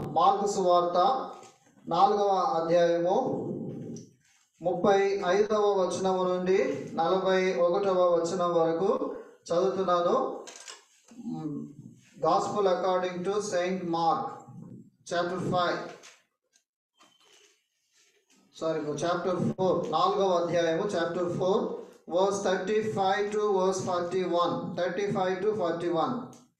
Mark సువార్త నాలుగవ అధ్యాయము ముప్పై ఐదవ వచనం నుండి నలభై ఒకటవ వచనం వరకు చదువుతున్నాను gospel according to Saint Mark chapter five sorry chapter four నాలుగవ అధ్యాయము chapter four verse thirty five to verse forty one thirty five to forty one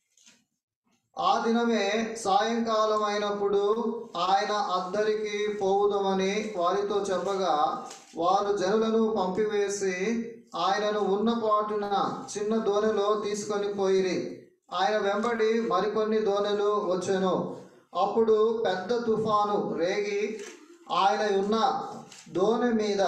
ఆ దినమే సాయంకాలం అయినప్పుడు ఆయన అద్దరికి పోవుదమని వారితో చెప్పగా వారు జనులను పంపివేసి ఆయనను ఉన్న పాటున చిన్న దోణిలో తీసుకొని పోయిరి ఆయన వెంబడి మరికొన్ని దోణెలు వచ్చెను అప్పుడు పెద్ద తుఫాను రేగి ఆయన ఉన్న దోణి మీద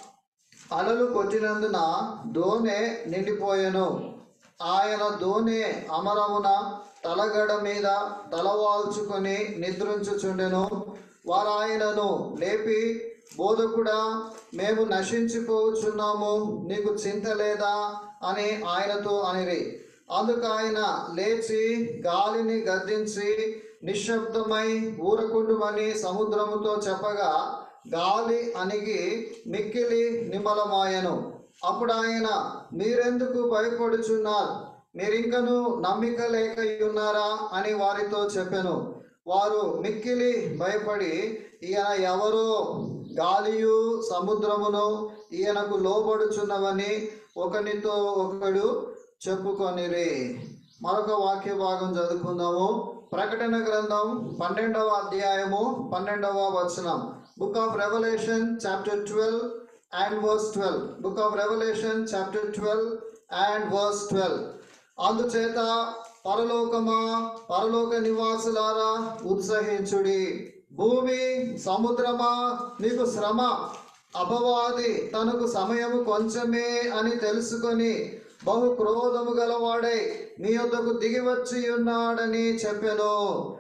అలలు కొట్టినందున దోణె నిండిపోయెను ఆయన దోణి అమరమున తలగడ మీద తలవాల్చుకొని నిద్రించుచుండెను వారు ఆయనను లేపి బోధకుడా మేము నశించిపోవచ్చున్నాము నీకు చింత లేదా అని ఆయనతో అనిరి అందుకు ఆయన లేచి గాలిని గద్దించి నిశ్శబ్దమై ఊరకుండుమని సముద్రముతో చెప్పగా గాలి అణిగి మిక్కిలి నిమ్మలమాయను అప్పుడు ఆయన మీరెందుకు భయపడుచున్నారు మీరింకను నమ్మిక లేక ఉన్నారా అని వారితో చెప్పెను వారు మిక్కిలి భయపడి ఈయన ఎవరో గాలియు సముద్రమును ఈయనకు లోబడుచున్నవని ఒకనితో ఒకడు చెప్పుకొనిరి మరొక వాక్య భాగం చదువుకుందాము ప్రకటన గ్రంథం పన్నెండవ అధ్యాయము పన్నెండవ వచనం book of Revelation chapter twelve and verse twelve book of Revelation chapter twelve and verse twelve అందుచేత పరలోకమా పరలోక నివాసులారా ఉత్సహించుడి భూమి సముద్రమా మీకు శ్రమ అపవాది తనకు సమయము కొంచెమే అని తెలుసుకొని బహు క్రోధము గలవాడై మీ యొద్దకు దిగి వచ్చి ఉన్నాడని చెప్పెను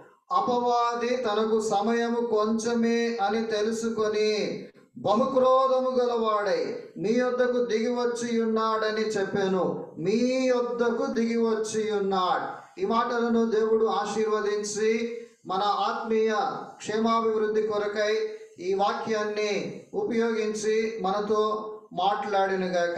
అపవాది తనకు సమయము కొంచెమే అని తెలుసుకొని బహుక్రోధము గలవాడై మీ యొద్దకు దిగి వచ్చి ఉన్నాడని చెప్పాను మీ యొద్దకు దిగి వచ్చి ఉన్నాడు ఈ మాటలను దేవుడు ఆశీర్వదించి మన ఆత్మీయ క్షేమాభివృద్ధి కొరకై ఈ వాక్యాన్ని ఉపయోగించి మనతో మాట్లాడినగాక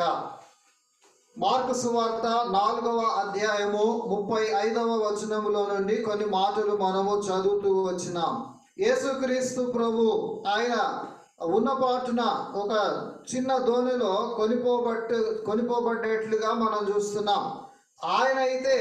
మార్కు సువార్త నాలుగవ అధ్యాయము ముప్పై ఐదవ వచనములో నుండి కొన్ని మాటలు మనము చదువుతూ వచ్చినాం యేసుక్రీస్తు ప్రభు ఆయన ఉన్నపాటున ఒక చిన్న దోణిలో కొనిపోబట్టు కొనిపోబడ్డట్లుగా మనం చూస్తున్నాం ఆయన అయితే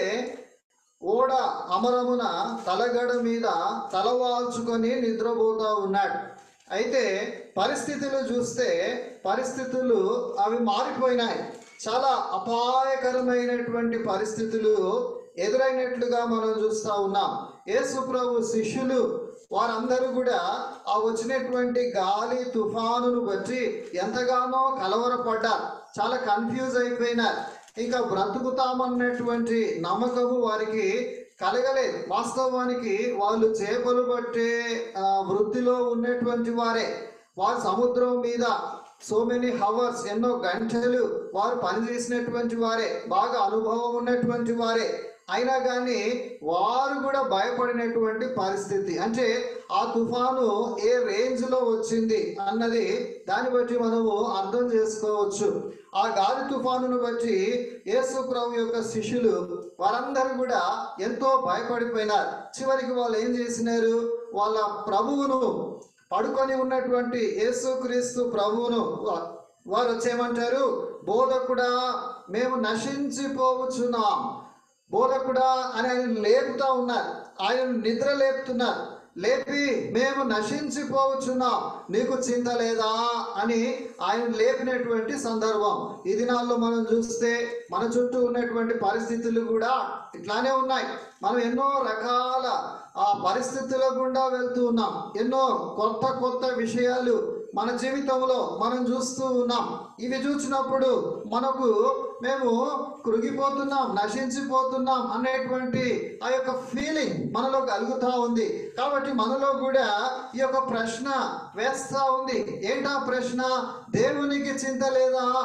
ఓడ అమరమున తలగడ మీద తలవాల్చుకొని నిద్రపోతూ ఉన్నాడు అయితే పరిస్థితులు చూస్తే పరిస్థితులు అవి మారిపోయినాయి చాలా అపాయకరమైనటువంటి పరిస్థితులు ఎదురైనట్లుగా మనం చూస్తూ ఉన్నాం యేసు ప్రభు శిష్యులు వారందరూ కూడా ఆ వచ్చినటువంటి గాలి తుఫానును బట్టి ఎంతగానో కలవరపడ్డారు చాలా కన్ఫ్యూజ్ అయిపోయినారు ఇంకా బ్రతుకుతామన్నటువంటి నమ్మకము వారికి కలగలేదు వాస్తవానికి వాళ్ళు చేపలు పట్టే ఆ, వృత్తిలో ఉన్నటువంటి వారే వారు సముద్రం మీద సో మెనీ హవర్స్ ఎన్నో గంటలు వారు పనిచేసినటువంటి వారే బాగా అనుభవం ఉన్నటువంటి వారే అయినా కానీ వారు కూడా భయపడినటువంటి పరిస్థితి అంటే ఆ తుఫాను ఏ రేంజ్ లో వచ్చింది అన్నది దాన్ని బట్టి మనము అర్థం చేసుకోవచ్చు ఆ గాలి తుఫానును బట్టి యేసు ప్రభు యొక్క శిష్యులు వారందరూ కూడా ఎంతో భయపడిపోయినారు చివరికి వాళ్ళు ఏం చేసినారు వాళ్ళ ప్రభువును పడుకొని ఉన్నటువంటి యేసుక్రీస్తు ప్రభువును వా- వారు వచ్చేయమంటారు బోధకుడా మేము నశించిపోవచ్చున్నాం బోధకుడా అని ఆయన లేపుతా ఉన్నారు ఆయన నిద్ర లేపుతున్నారు లేపి మేము నశించిపోవచ్చున్నాం నీకు చింత లేదా అని ఆయన లేపినటువంటి సందర్భం ఈ దినాల్లో మనం చూస్తే మన చుట్టూ ఉన్నటువంటి పరిస్థితులు కూడా ఇట్లానే ఉన్నాయి మనం ఎన్నో రకాల ఆ పరిస్థితుల గుండా వెళ్తూ ఉన్నాం ఎన్నో కొత్త కొత్త విషయాలు మన జీవితంలో మనం చూస్తూ ఉన్నాం ఇవి చూసినప్పుడు మనకు మేము కృగిపోతున్నాం నశించిపోతున్నాం అనేటువంటి ఆ యొక్క ఫీలింగ్ మనలో కలుగుతూ ఉంది కాబట్టి మనలో కూడా ఈ యొక్క ప్రశ్న వేస్తూ ఉంది ఏంటా ప్రశ్న దేవునికి చింత లేదా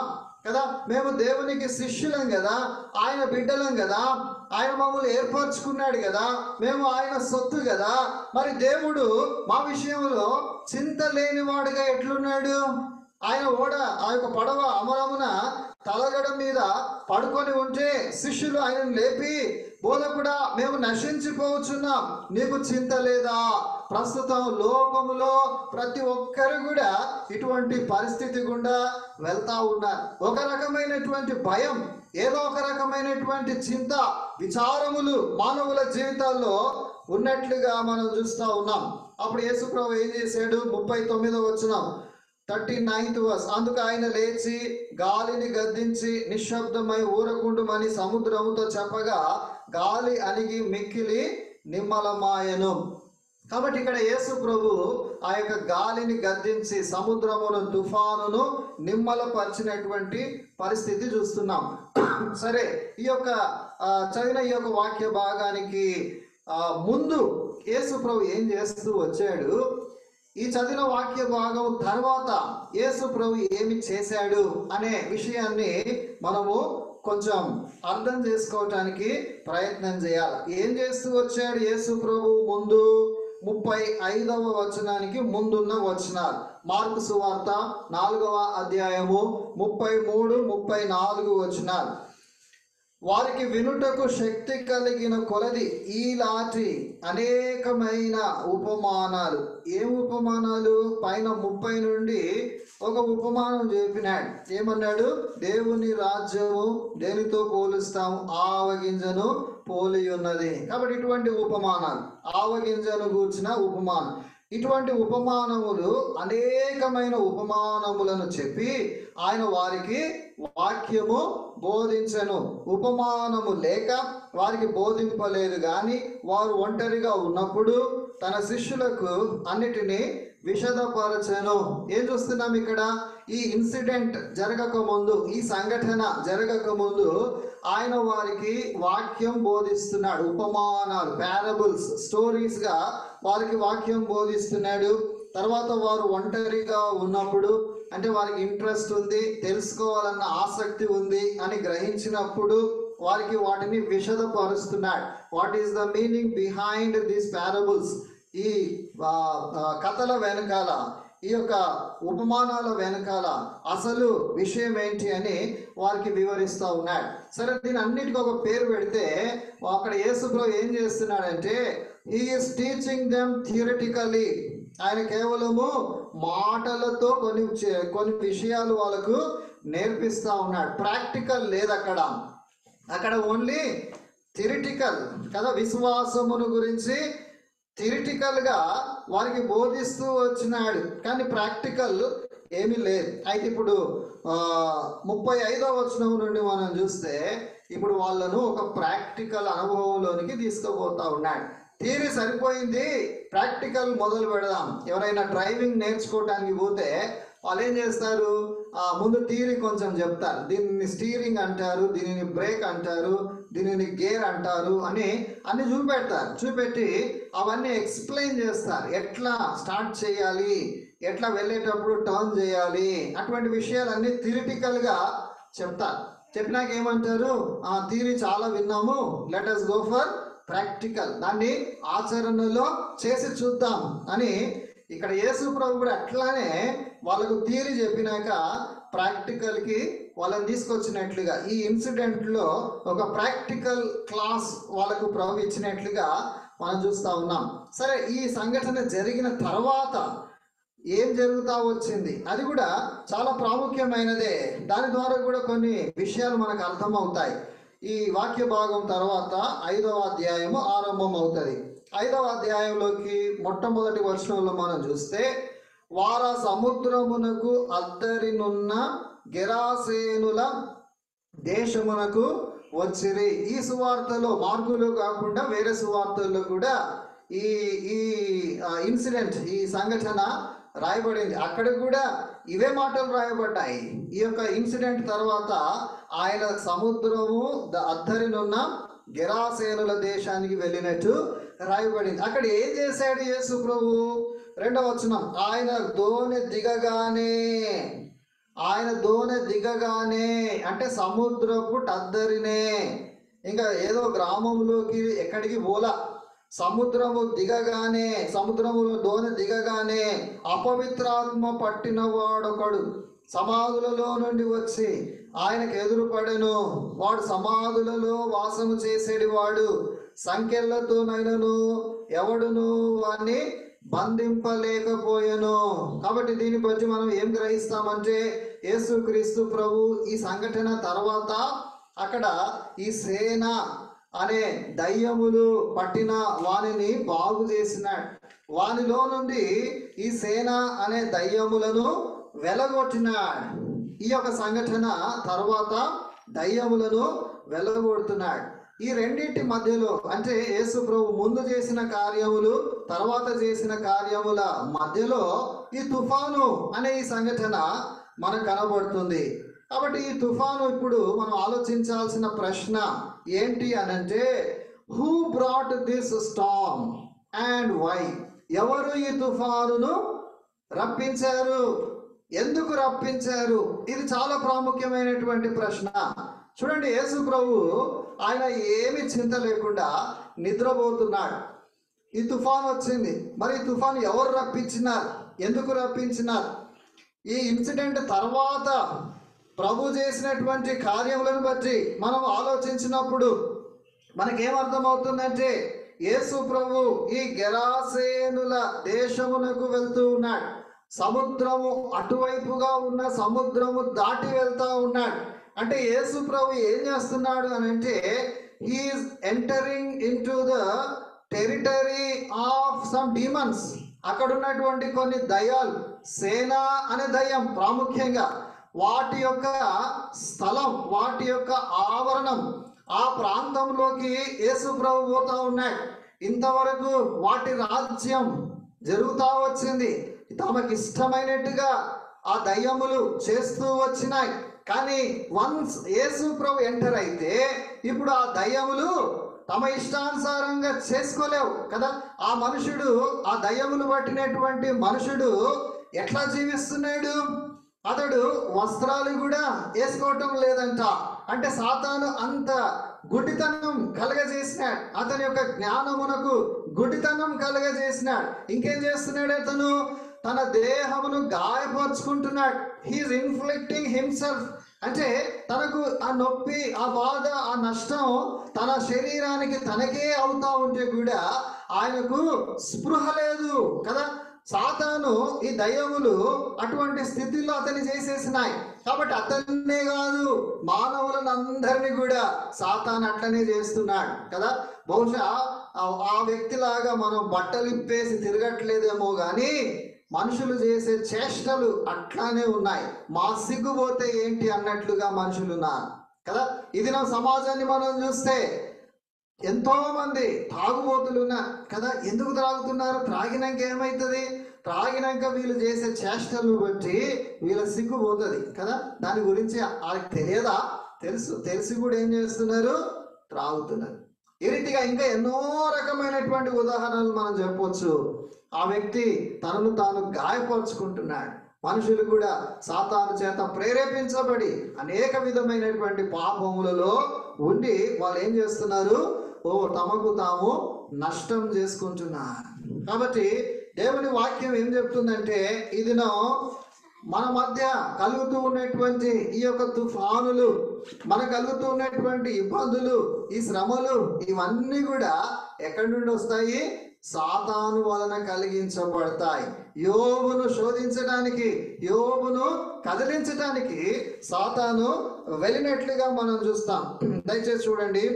కదా మేము దేవునికి శిష్యులం కదా ఆయన బిడ్డలం కదా ఆయన మమ్మల్ని ఏర్పరచుకున్నాడు కదా మేము ఆయన సొత్తు కదా మరి దేవుడు మా విషయంలో చింత లేనివాడుగా ఎట్లున్నాడు ఆయన ఓడ ఆ యొక్క పడవ అమరమున తలగడ మీద పడుకొని ఉంటే శిష్యులు ఆయనను లేపి బోధకుడా మేము నశించిపోవచ్చున్నాం నీకు చింత లేదా ప్రస్తుతం లోకములో ప్రతి ఒక్కరు కూడా ఇటువంటి పరిస్థితి గుండా వెళ్తా ఉన్నారు ఒక రకమైనటువంటి భయం ఏదో ఒక రకమైనటువంటి చింత విచారములు మానవుల జీవితాల్లో ఉన్నట్లుగా మనం చూస్తూ ఉన్నాం అప్పుడు యేసుప్రభు ఏం చేశాడు ముప్పై తొమ్మిదో వచ్చినాం థర్టీ నైన్త్ వర్స్ అందుకు ఆయన లేచి గాలిని గద్దించి నిశ్శబ్దమై ఊరకుండుమని సముద్రముతో చెప్పగా గాలి అణిగి మిక్కిలి నిమ్మలమాయను కాబట్టి ఇక్కడ యేసు ప్రభు ఆ యొక్క గాలిని గద్దించి సముద్రమును తుఫానును నిమ్మలపరిచినటువంటి పరిస్థితి చూస్తున్నాం సరే ఈ యొక్క ఆ, చదివిన ఈ యొక్క వాక్య భాగానికి ఆ, ముందు యేసు ప్రభు ఏం చేస్తూ వచ్చాడు ఈ చదివిన వాక్య భాగం తర్వాత యేసు ప్రభు ఏమి చేశాడు అనే విషయాన్ని మనము కొంచెం అర్థం చేసుకోవటానికి ప్రయత్నం చేయాలి ఏం చేస్తూ వచ్చాడు యేసు ప్రభు ముందు ముప్పై ఐదవ వచనానికి ముందున్న వచనాలు మార్కు సువార్త నాలుగవ అధ్యాయము ముప్పై మూడు ముప్పై నాలుగు వచనాలు వారికి వినుటకు శక్తి కలిగిన కొలది ఈలాంటి అనేకమైన ఉపమానాలు ఏం ఉపమానాలు పైన ముప్పై నుండి ఒక ఉపమానం చెప్పినాడు ఏమన్నాడు దేవుని రాజ్యము దేనితో పోలుస్తాము ఆవగింజను పోలి ఉన్నది కాబట్టి ఇటువంటి ఉపమానాలు ఆవగింజను గూర్చిన ఉపమానం ఇటువంటి ఉపమానములు అనేకమైన ఉపమానములను చెప్పి ఆయన వారికి వాక్యము బోధించను ఉపమానము లేక వారికి బోధింపలేదు కానీ వారు ఒంటరిగా ఉన్నప్పుడు తన శిష్యులకు అన్నిటినీ విషదపరచను ఏం చూస్తున్నాం ఇక్కడ ఈ ఇన్సిడెంట్ జరగక ముందు ఈ సంఘటన జరగక ముందు ఆయన వారికి వాక్యం బోధిస్తున్నాడు ఉపమానాలు పారబుల్స్ స్టోరీస్ గా వారికి వాక్యం బోధిస్తున్నాడు తర్వాత వారు ఒంటరిగా ఉన్నప్పుడు అంటే వారికి ఇంట్రెస్ట్ ఉంది తెలుసుకోవాలన్న ఆసక్తి ఉంది అని గ్రహించినప్పుడు వారికి వాటిని విషదపరుస్తున్నాడు what is the meaning behind these parables ఈ ఆ, ఆ, కథల వెనకాల ఈ యొక్క ఉపమానాల వెనకాల అసలు విషయం ఏంటి అని వారికి వివరిస్తూ ఉన్నాడు సరే దీని అన్నిటికీ ఒక పేరు పెడితే అక్కడ యేసుప్రభు ఏం చేస్తున్నాడంటే ఈస్ టీచింగ్ దెమ్ థియరటికలీ ఆయన కేవలము మాటలతో కొన్ని చే- కొన్ని విషయాలు వాళ్ళకు నేర్పిస్తా ఉన్నాడు ప్రాక్టికల్ లేదు అక్కడ అక్కడ ఓన్లీ థిరిటికల్ కదా విశ్వాసమును గురించి థిరిటికల్ గా వారికి బోధిస్తూ వచ్చినాడు కానీ ప్రాక్టికల్ ఏమీ లేదు అయితే ఇప్పుడు ఆ, ముప్పై ఐదో వచనం నుండి మనం చూస్తే ఇప్పుడు వాళ్ళను ఒక ప్రాక్టికల్ అనుభవంలోనికి తీసుకుపోతా ఉన్నాడు థియరీ సరిపోయింది ప్రాక్టికల్ మొదలు పెడదాం ఎవరైనా డ్రైవింగ్ నేర్చుకోవడానికి పోతే వాళ్ళు ఏం చేస్తారు ఆ, ముందు థియరీ కొంచెం చెప్తారు దీనిని స్టీరింగ్ అంటారు దీనిని బ్రేక్ అంటారు దీనిని గేర్ అంటారు అని అన్ని చూపెడతారు చూపెట్టి అవన్నీ ఎక్స్ప్లెయిన్ చేస్తారు ఎట్లా స్టార్ట్ చేయాలి ఎట్లా వెళ్ళేటప్పుడు టర్న్ చేయాలి అటువంటి విషయాలన్నీ థిరిటికల్గా చెప్తారు చెప్పినాక ఏమంటారు ఆ థియరీ చాలా విన్నాము let us go for practical దాన్ని ఆచరణలో చేసి చూద్దాం అని ఇక్కడ యేసు ప్రభు కూడా అట్లానే వాళ్ళకు థియరీ చెప్పినాక ప్రాక్టికల్కి వాళ్ళని తీసుకొచ్చినట్లుగా ఈ ఇన్సిడెంట్లో ఒక ప్రాక్టికల్ క్లాస్ వాళ్ళకు ప్రభు ఇచ్చినట్లుగా మనం చూస్తూ ఉన్నాం సరే ఈ సంఘటన జరిగిన తర్వాత ఏం జరుగుతా వచ్చింది అది కూడా చాలా ప్రాముఖ్యమైనదే దాని ద్వారా కూడా కొన్ని విషయాలు మనకు అర్థమవుతాయి ఈ వాక్య భాగం తర్వాత ఐదవ అధ్యాయము ఆరంభం అవుతుంది ఐదవ అధ్యాయంలోకి మొట్టమొదటి వచనంలో మనం చూస్తే వార సముద్రమునకు అద్దరినున్న గెరాసేనుల దేశమునకు వచ్చిరి ఈ సువార్తలో మార్కులు కాకుండా వేరే సువార్తల్లో కూడా ఈ ఈ ఇన్సిడెంట్ ఈ సంఘటన రాయబడింది అక్కడ కూడా ఇవే మాటలు రాయబడ్డాయి ఈ యొక్క ఇన్సిడెంట్ తర్వాత ఆయన సముద్రము ద- అద్దరినున్న గెరాసేనుల దేశానికి వెళ్ళినట్టు రాయబడింది అక్కడ ఏం చేశాడు యేసు ప్రభు రెండవ వచనం ఆయన దోణి దిగగానే ఆయన దోణి దిగగానే అంటే సముద్రపు టద్దరినే ఇంకా ఏదో గ్రామంలోకి ఎక్కడికి పోలా సముద్రము దిగగానే సముద్రము దోణి దిగగానే అపవిత్రాత్మ పట్టిన వాడొకడు సమాధులలో నుండి వచ్చి ఆయనకు ఎదురుపడెను వాడు సమాధులలో వాసము చేసేటి వాడు సంఖ్యలతోనైనను ఎవడును వాణ్ణి బంధింపలేకపోయెను కాబట్టి దీన్ని బట్టి మనం ఏం గ్రహిస్తామంటే యేసుక్రీస్తు ప్రభు ఈ సంఘటన తర్వాత అక్కడ ఈ సేన అనే దయ్యములు పట్టిన వానిని బాగు చేసినాడు వానిలో నుండి ఈ సేన అనే దయ్యములను వెలగొట్టినాడు ఈ యొక్క సంఘటన తర్వాత దయ్యములను వెలగొడుతున్నాడు ఈ రెండింటి మధ్యలో అంటే యేసు ప్రభు ముందు చేసిన కార్యములు తర్వాత చేసిన కార్యముల మధ్యలో ఈ తుఫాను అనే ఈ సంఘటన మనకు కనబడుతుంది కాబట్టి ఈ తుఫాను ఇప్పుడు మనం ఆలోచించాల్సిన ప్రశ్న ఏంటి అనంటే who brought this storm and why ఎవరు ఈ తుఫానును రప్పించారు ఎందుకు రప్పించారు ఇది చాలా ప్రాముఖ్యమైనటువంటి ప్రశ్న చూడండి యేసు ప్రభు ఆయన ఏమి చింత లేకుండా నిద్రపోతున్నాడు ఈ తుఫాన్ వచ్చింది మరి ఈ తుఫాన్ ఎవరు రప్పించినారు ఎందుకు రప్పించినారు ఈ ఇన్సిడెంట్ తర్వాత ప్రభు చేసినటువంటి కార్యములను బట్టి మనం ఆలోచించినప్పుడు మనకేమర్థమవుతుందంటే యేసు ప్రభు ఈ గెరాసేనుల దేశమునకు వెళ్తూ ఉన్నాడు సముద్రము అటువైపుగా ఉన్న సముద్రము దాటి వెళ్తా ఉన్నాడు అంటే యేసు ప్రభు ఏం చేస్తున్నాడు అని అంటే he is entering into the territory of some demons అక్కడ ఉన్నటువంటి కొన్ని దయాలు సేన అనే దయ్యం ప్రాముఖ్యంగా వాటి యొక్క స్థలం వాటి యొక్క ఆవరణం ఆ ప్రాంతంలోకి యేసు ప్రభు పోతా ఉన్నాడు ఇంతవరకు వాటి రాజ్యం జరుగుతా వచ్చింది తమకి ఇష్టమైనట్టుగా ఆ దయ్యములు చేస్తూ వచ్చినాయి కానీ వన్స్ యేసు ప్రభు ఎంటర్ అయితే ఇప్పుడు ఆ దయ్యములు తమ ఇష్టానుసారంగా చేసుకోలేవు కదా ఆ మనుషుడు ఆ దయ్యములు పట్టినటువంటి మనుషుడు ఎట్లా జీవిస్తున్నాడు అతడు వస్త్రాలు కూడా వేసుకోవటం లేదంట అంటే సాతాను అంత గుడ్డితనం కలగజేసినాడు అతని యొక్క జ్ఞానమునకు గుడ్డితనం కలగజేసినాడు ఇంకేం చేస్తున్నాడు అతను తన దేహమును గాయపరుచుకుంటున్నాడు హీఈస్ ఇన్ఫ్లిక్టింగ్ హిమ్సెల్ఫ్ అంటే తనకు ఆ నొప్పి ఆ బాధ ఆ నష్టం తన శరీరానికి తనకే అవుతా ఉంటే కూడా ఆయనకు స్పృహ లేదు కదా సాతాను ఈ దయ్యములు అటువంటి స్థితిలో అతన్ని చేసేసినాయి కాబట్టి అతన్నే కాదు మానవులను అందరినీ కూడా సాతాను అట్లనే చేస్తున్నాడు కదా బహుశా ఆ- ఆ వ్యక్తిలాగా మనం బట్టలు ఇప్పేసి తిరగట్లేదేమో కానీ మనుషులు చేసే చేష్టలు అట్లానే ఉన్నాయి మా సిగ్గుపోతే ఏంటి అన్నట్లుగా మనుషులు ఉన్నారు కదా ఇది నా సమాజాన్ని మనం చూస్తే ఎంతో మంది తాగుబోతులు ఉన్నారు కదా ఎందుకు త్రాగుతున్నారు త్రాగినాక ఏమవుతుంది త్రాగినాక వీళ్ళు చేసే చేష్టలను బట్టి వీళ్ళ సిగ్గు పోతుంది కదా దాని గురించి వాళ్ళకి తెలియదా తెలుసు తెలిసి కూడా ఏం చేస్తున్నారు త్రాగుతున్నారు ఈ రీతిగా ఇంకా ఎన్నో రకమైనటువంటి ఉదాహరణలు మనం చెప్పొచ్చు ఆ వ్యక్తి తనను తాను గాయపరుచుకుంటున్నాడు మనుషులు కూడా సాతాను చేత ప్రేరేపించబడి అనేక విధమైనటువంటి పాపములలో ఉండి వాళ్ళు ఏం చేస్తున్నారు ఓ తమకు తాము నష్టం చేసుకుంటున్నారు కాబట్టి దేవుని వాక్యం ఏం చెప్తుందంటే ఇదినో మన మధ్య కలుగుతూ ఉన్నటువంటి ఈ యొక్క తుఫానులు మన కలుగుతూ ఉన్నటువంటి ఇబ్బందులు ఈ శ్రమలు ఇవన్నీ కూడా ఎక్కడి నుండి వస్తాయి సాతాను వలన కలిగించబడతాయి యోబును శోధించడానికి యోబును కదిలించడానికి సాతాను వెళ్ళినట్లుగా మనం చూస్తాం దయచేసి చూడండి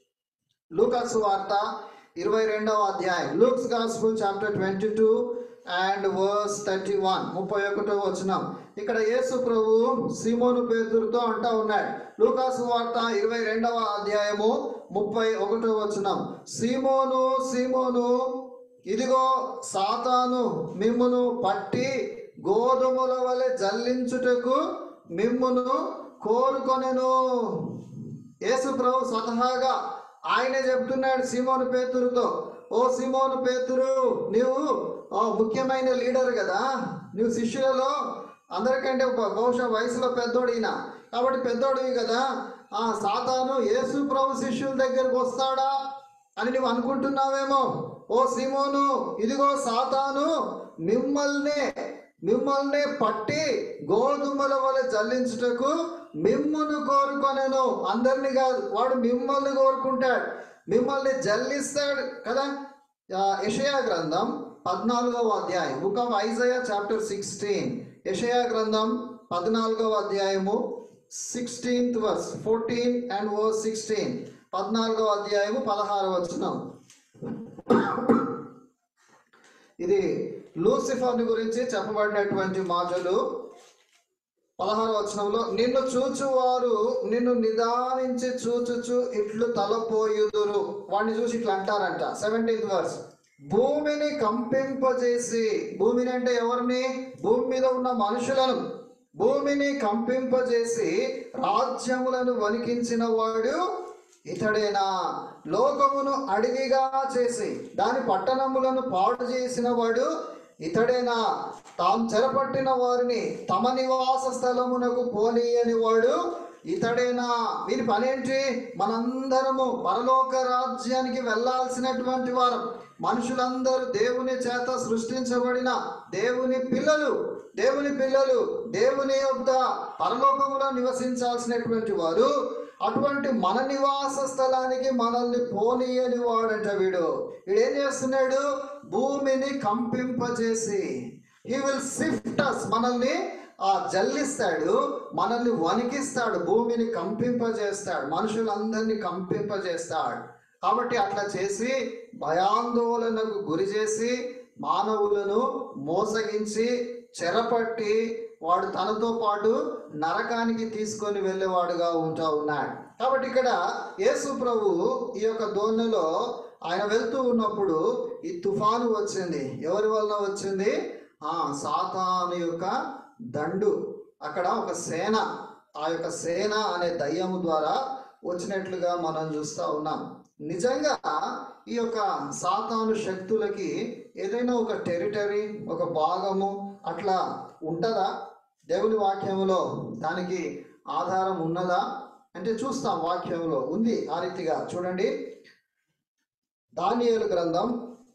లూకాసు వార్త ఇరవై రెండవ అధ్యాయం Luke's gospel chapter twenty two and verse thirty one ముప్పై ఒకటో వచనం ఇక్కడ యేసు ప్రభు సీమోను పేతురుతో అంటా ఉన్నాడు లూకాసు వార్త ఇరవై రెండవ అధ్యాయము ముప్పై ఒకటో వచనం సీమోను సీమోను ఇదిగో సాతాను మిమ్మును పట్టి గోధుమల వలె జల్లించుటకు మిమ్మును కోరుకొనెను యేసు ప్రభు స్వతహాగా ఆయనే చెప్తున్నాడు సీమోను పేతురుతో ఓ సీమోను పేతురు నీవు ఆ, ముఖ్యమైన లీడర్ కదా నువ్వు శిష్యులలో అందరికంటే బ- బహుశా వయసులో పెద్దోడు ఈయన కాబట్టి పెద్దోడివి కదా ఆ సాతాను యేసు ప్రభు శిష్యుల దగ్గరకు వస్తాడా అని నువ్వు అనుకుంటున్నావేమో ఓ సిమోను ఇదిగో సాతాను మిమ్మల్నే మిమ్మల్ని పట్టి గోధుమల వలె జల్లించుటకు మిమ్మును కోరుకొనెను అందరిని కాదు వాడు మిమ్మల్ని కోరుకుంటాడు మిమ్మల్ని జల్లిస్తాడు కదా ఆ, యెషయా గ్రంథం పద్నాలుగవ అధ్యాయం book of Isaiah chapter sixteen యెషయా గ్రంథం పద్నాలుగవ అధ్యాయము sixteenth verse fourteen and verse sixteen పద్నాలుగవ అధ్యాయము పదహారు వచనం ఇది లూసిఫర్ని గురించి చెప్పబడినటువంటి మాటలు పదహారు వచనంలో నిన్ను చూచువారు నిన్ను నిదానించి చూచుచు ఇట్లు తలపోయుదురు వాడిని చూసి ఇట్లా అంటారంట సెవెంటీన్త్ వర్స్ భూమిని కంపింపజేసి భూమిని అంటే ఎవరిని భూమి మీద ఉన్న మనుషులను భూమిని కంపింపజేసి రాజ్యములను వణికించిన వాడు ఇతడేనా లోకమును అడిగిగా చేసి దాని పట్టణములను పాడు చేసిన వాడు ఇతడేనా తాము చెరపట్టిన వారిని తమ నివాస స్థలమునకు పోనీయని వాడు ఇతడేనా వీరి పనేంటి మనందరము పరలోక రాజ్యానికి వెళ్ళాల్సినటువంటి వారం మనుషులందరూ దేవుని చేత సృష్టించబడిన దేవుని పిల్లలు దేవుని పిల్లలు దేవుని యొద్ద పరలోకములో నివసించాల్సినటువంటి వారు అటువంటి మన నివాస స్థలానికి మనల్ని పోనీయని వాడంట వీడు వీడు ఏం చేస్తున్నాడు భూమిని కంపింపజేసి హీ విల్ సిఫ్ట్ అస్ మనల్ని ఆ జల్లిస్తాడు మనల్ని వణికిస్తాడు భూమిని కంపింపజేస్తాడు మనుషులందరినీ కంపింపజేస్తాడు కాబట్టి అట్లా చేసి భయాందోళనకు గురి చేసి మానవులను మోసగించి చెరపట్టి వాడు తనతో పాటు నరకానికి తీసుకొని వెళ్ళేవాడుగా ఉంటా ఉన్నాడు కాబట్టి ఇక్కడ యేసు ప్రభు ఈ యొక్క దోణిలో ఆయన వెళ్తూ ఉన్నప్పుడు ఈ తుఫాను వచ్చింది ఎవరి వలన వచ్చింది ఆ సాతాను యొక్క దండు అక్కడ ఒక సేన ఆ యొక్క సేన అనే దయ్యము ద్వారా వచ్చినట్లుగా మనం చూస్తూ ఉన్నాం నిజంగా ఈ యొక్క సాతాను శక్తులకి ఏదైనా ఒక టెరిటరీ ఒక భాగము అట్లా ఉంటుందా దేవుని వాక్యములో దానికి ఆధారం ఉన్నదా అంటే చూస్తాం వాక్యంలో ఉంది ఆ రీతిగా చూడండి దానియేలు గ్రంథం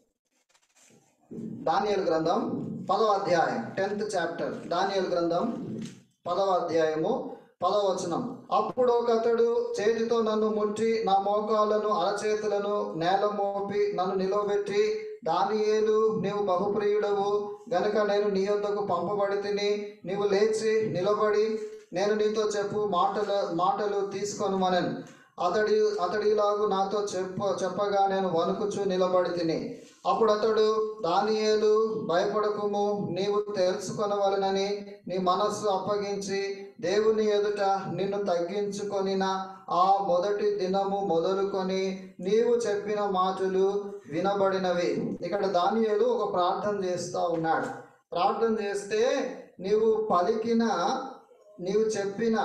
దానియేలు గ్రంథం పదవ అధ్యాయం టెన్త్ చాప్టర్ దానియేలు గ్రంథం పదవ అధ్యాయము పదవ వచనం అప్పుడు ఒక అతడు చేతితో నన్ను ముట్టి నా మోకాలను అరచేతులను నేల మోపి నన్ను నిలవబెట్టి దానియేలు నీవు బహుప్రియుడవు గనుక నేను నీ యొద్దకు పంపబడి తిని నీవు లేచి నిలబడి నేను నీతో చెప్పు మాటలు మాటలు తీసుకొని మనను అతడి అతడిలాగు నాతో చెప్ప చెప్పగా నేను వణుకుచు నిలబడి తిని అప్పుడు అతడు దానియేలు భయపడకుము నీవు తెలుసుకొనవలనని నీ మనస్సు అప్పగించి దేవుని ఎదుట నిన్ను తగ్గించుకొనిన ఆ మొదటి దినము మొదలుకొని నీవు చెప్పిన మాటలు వినబడినవి ఇక్కడ దానియేలు ఒక ప్రార్థన చేస్తూ ఉన్నాడు ప్రార్థన చేస్తే నీవు పలికిన నీవు చెప్పిన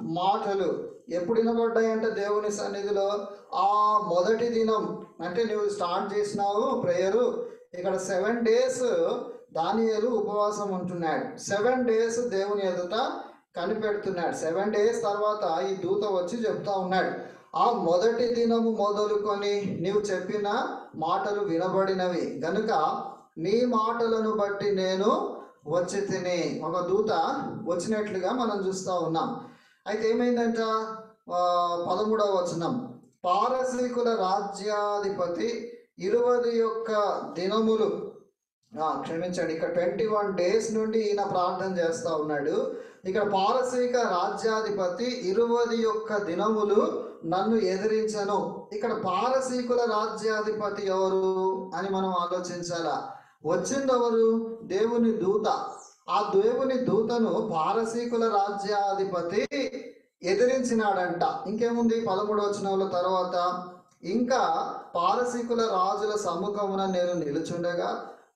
మాటలు ఎప్పుడు వినబడ్డాయంటే దేవుని సన్నిధిలో ఆ మొదటి దినం అంటే నువ్వు స్టార్ట్ చేసినావు ప్రేయరు ఇక్కడ సెవెన్ డేస్ దానియేలు ఉపవాసం ఉంటున్నాడు సెవెన్ డేస్ దేవుని ఎదుట కనిపెడుతున్నాడు సెవెన్ డేస్ తర్వాత ఈ దూత వచ్చి చెప్తా ఉన్నాడు ఆ మొదటి దినము మొదలుకొని నీవు చెప్పిన మాటలు వినబడినవి గనుక నీ మాటలను బట్టి నేను వచ్చి తిని ఒక దూత వచ్చినట్లుగా మనం చూస్తూ ఉన్నాం అయితే ఏమైందంట ఆ, పదమూడవ వచనం పారసీకుల రాజ్యాధిపతి ఇరవై యొక్క దినములు ఆ, క్షమించండి ఇక్కడ ట్వంటీ వన్ డేస్ నుండి ఈయన ప్రార్థన చేస్తా ఉన్నాడు ఇక్కడ పారసీక రాజ్యాధిపతి ఇరువది యొక్క దినములు నన్ను ఎదిరించను ఇక్కడ పారసీకుల రాజ్యాధిపతి ఎవరు అని మనం ఆలోచించాలా వచ్చిందెవరు దేవుని దూత ఆ దేవుని దూతను పారసీకుల రాజ్యాధిపతి ఎదిరించినాడంట ఇంకేముంది పదమూడు వచనంలో తర్వాత ఇంకా పారసీకుల రాజుల సముఖమున నేను నిలుచుండగా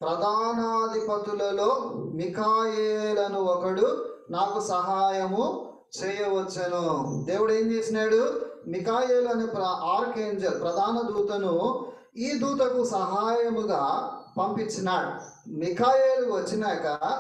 ప్రధానాధిపతులలో మికాయేలను ఒకడు నాకు సహాయము చేయవచ్చును దేవుడు ఏం చేసినాడు మికాయేలు అనే ఆర్కేంజల్ ప్రధాన దూతను ఈ దూతకు సహాయముగా పంపించినాడు మికాయేలు వచ్చినాక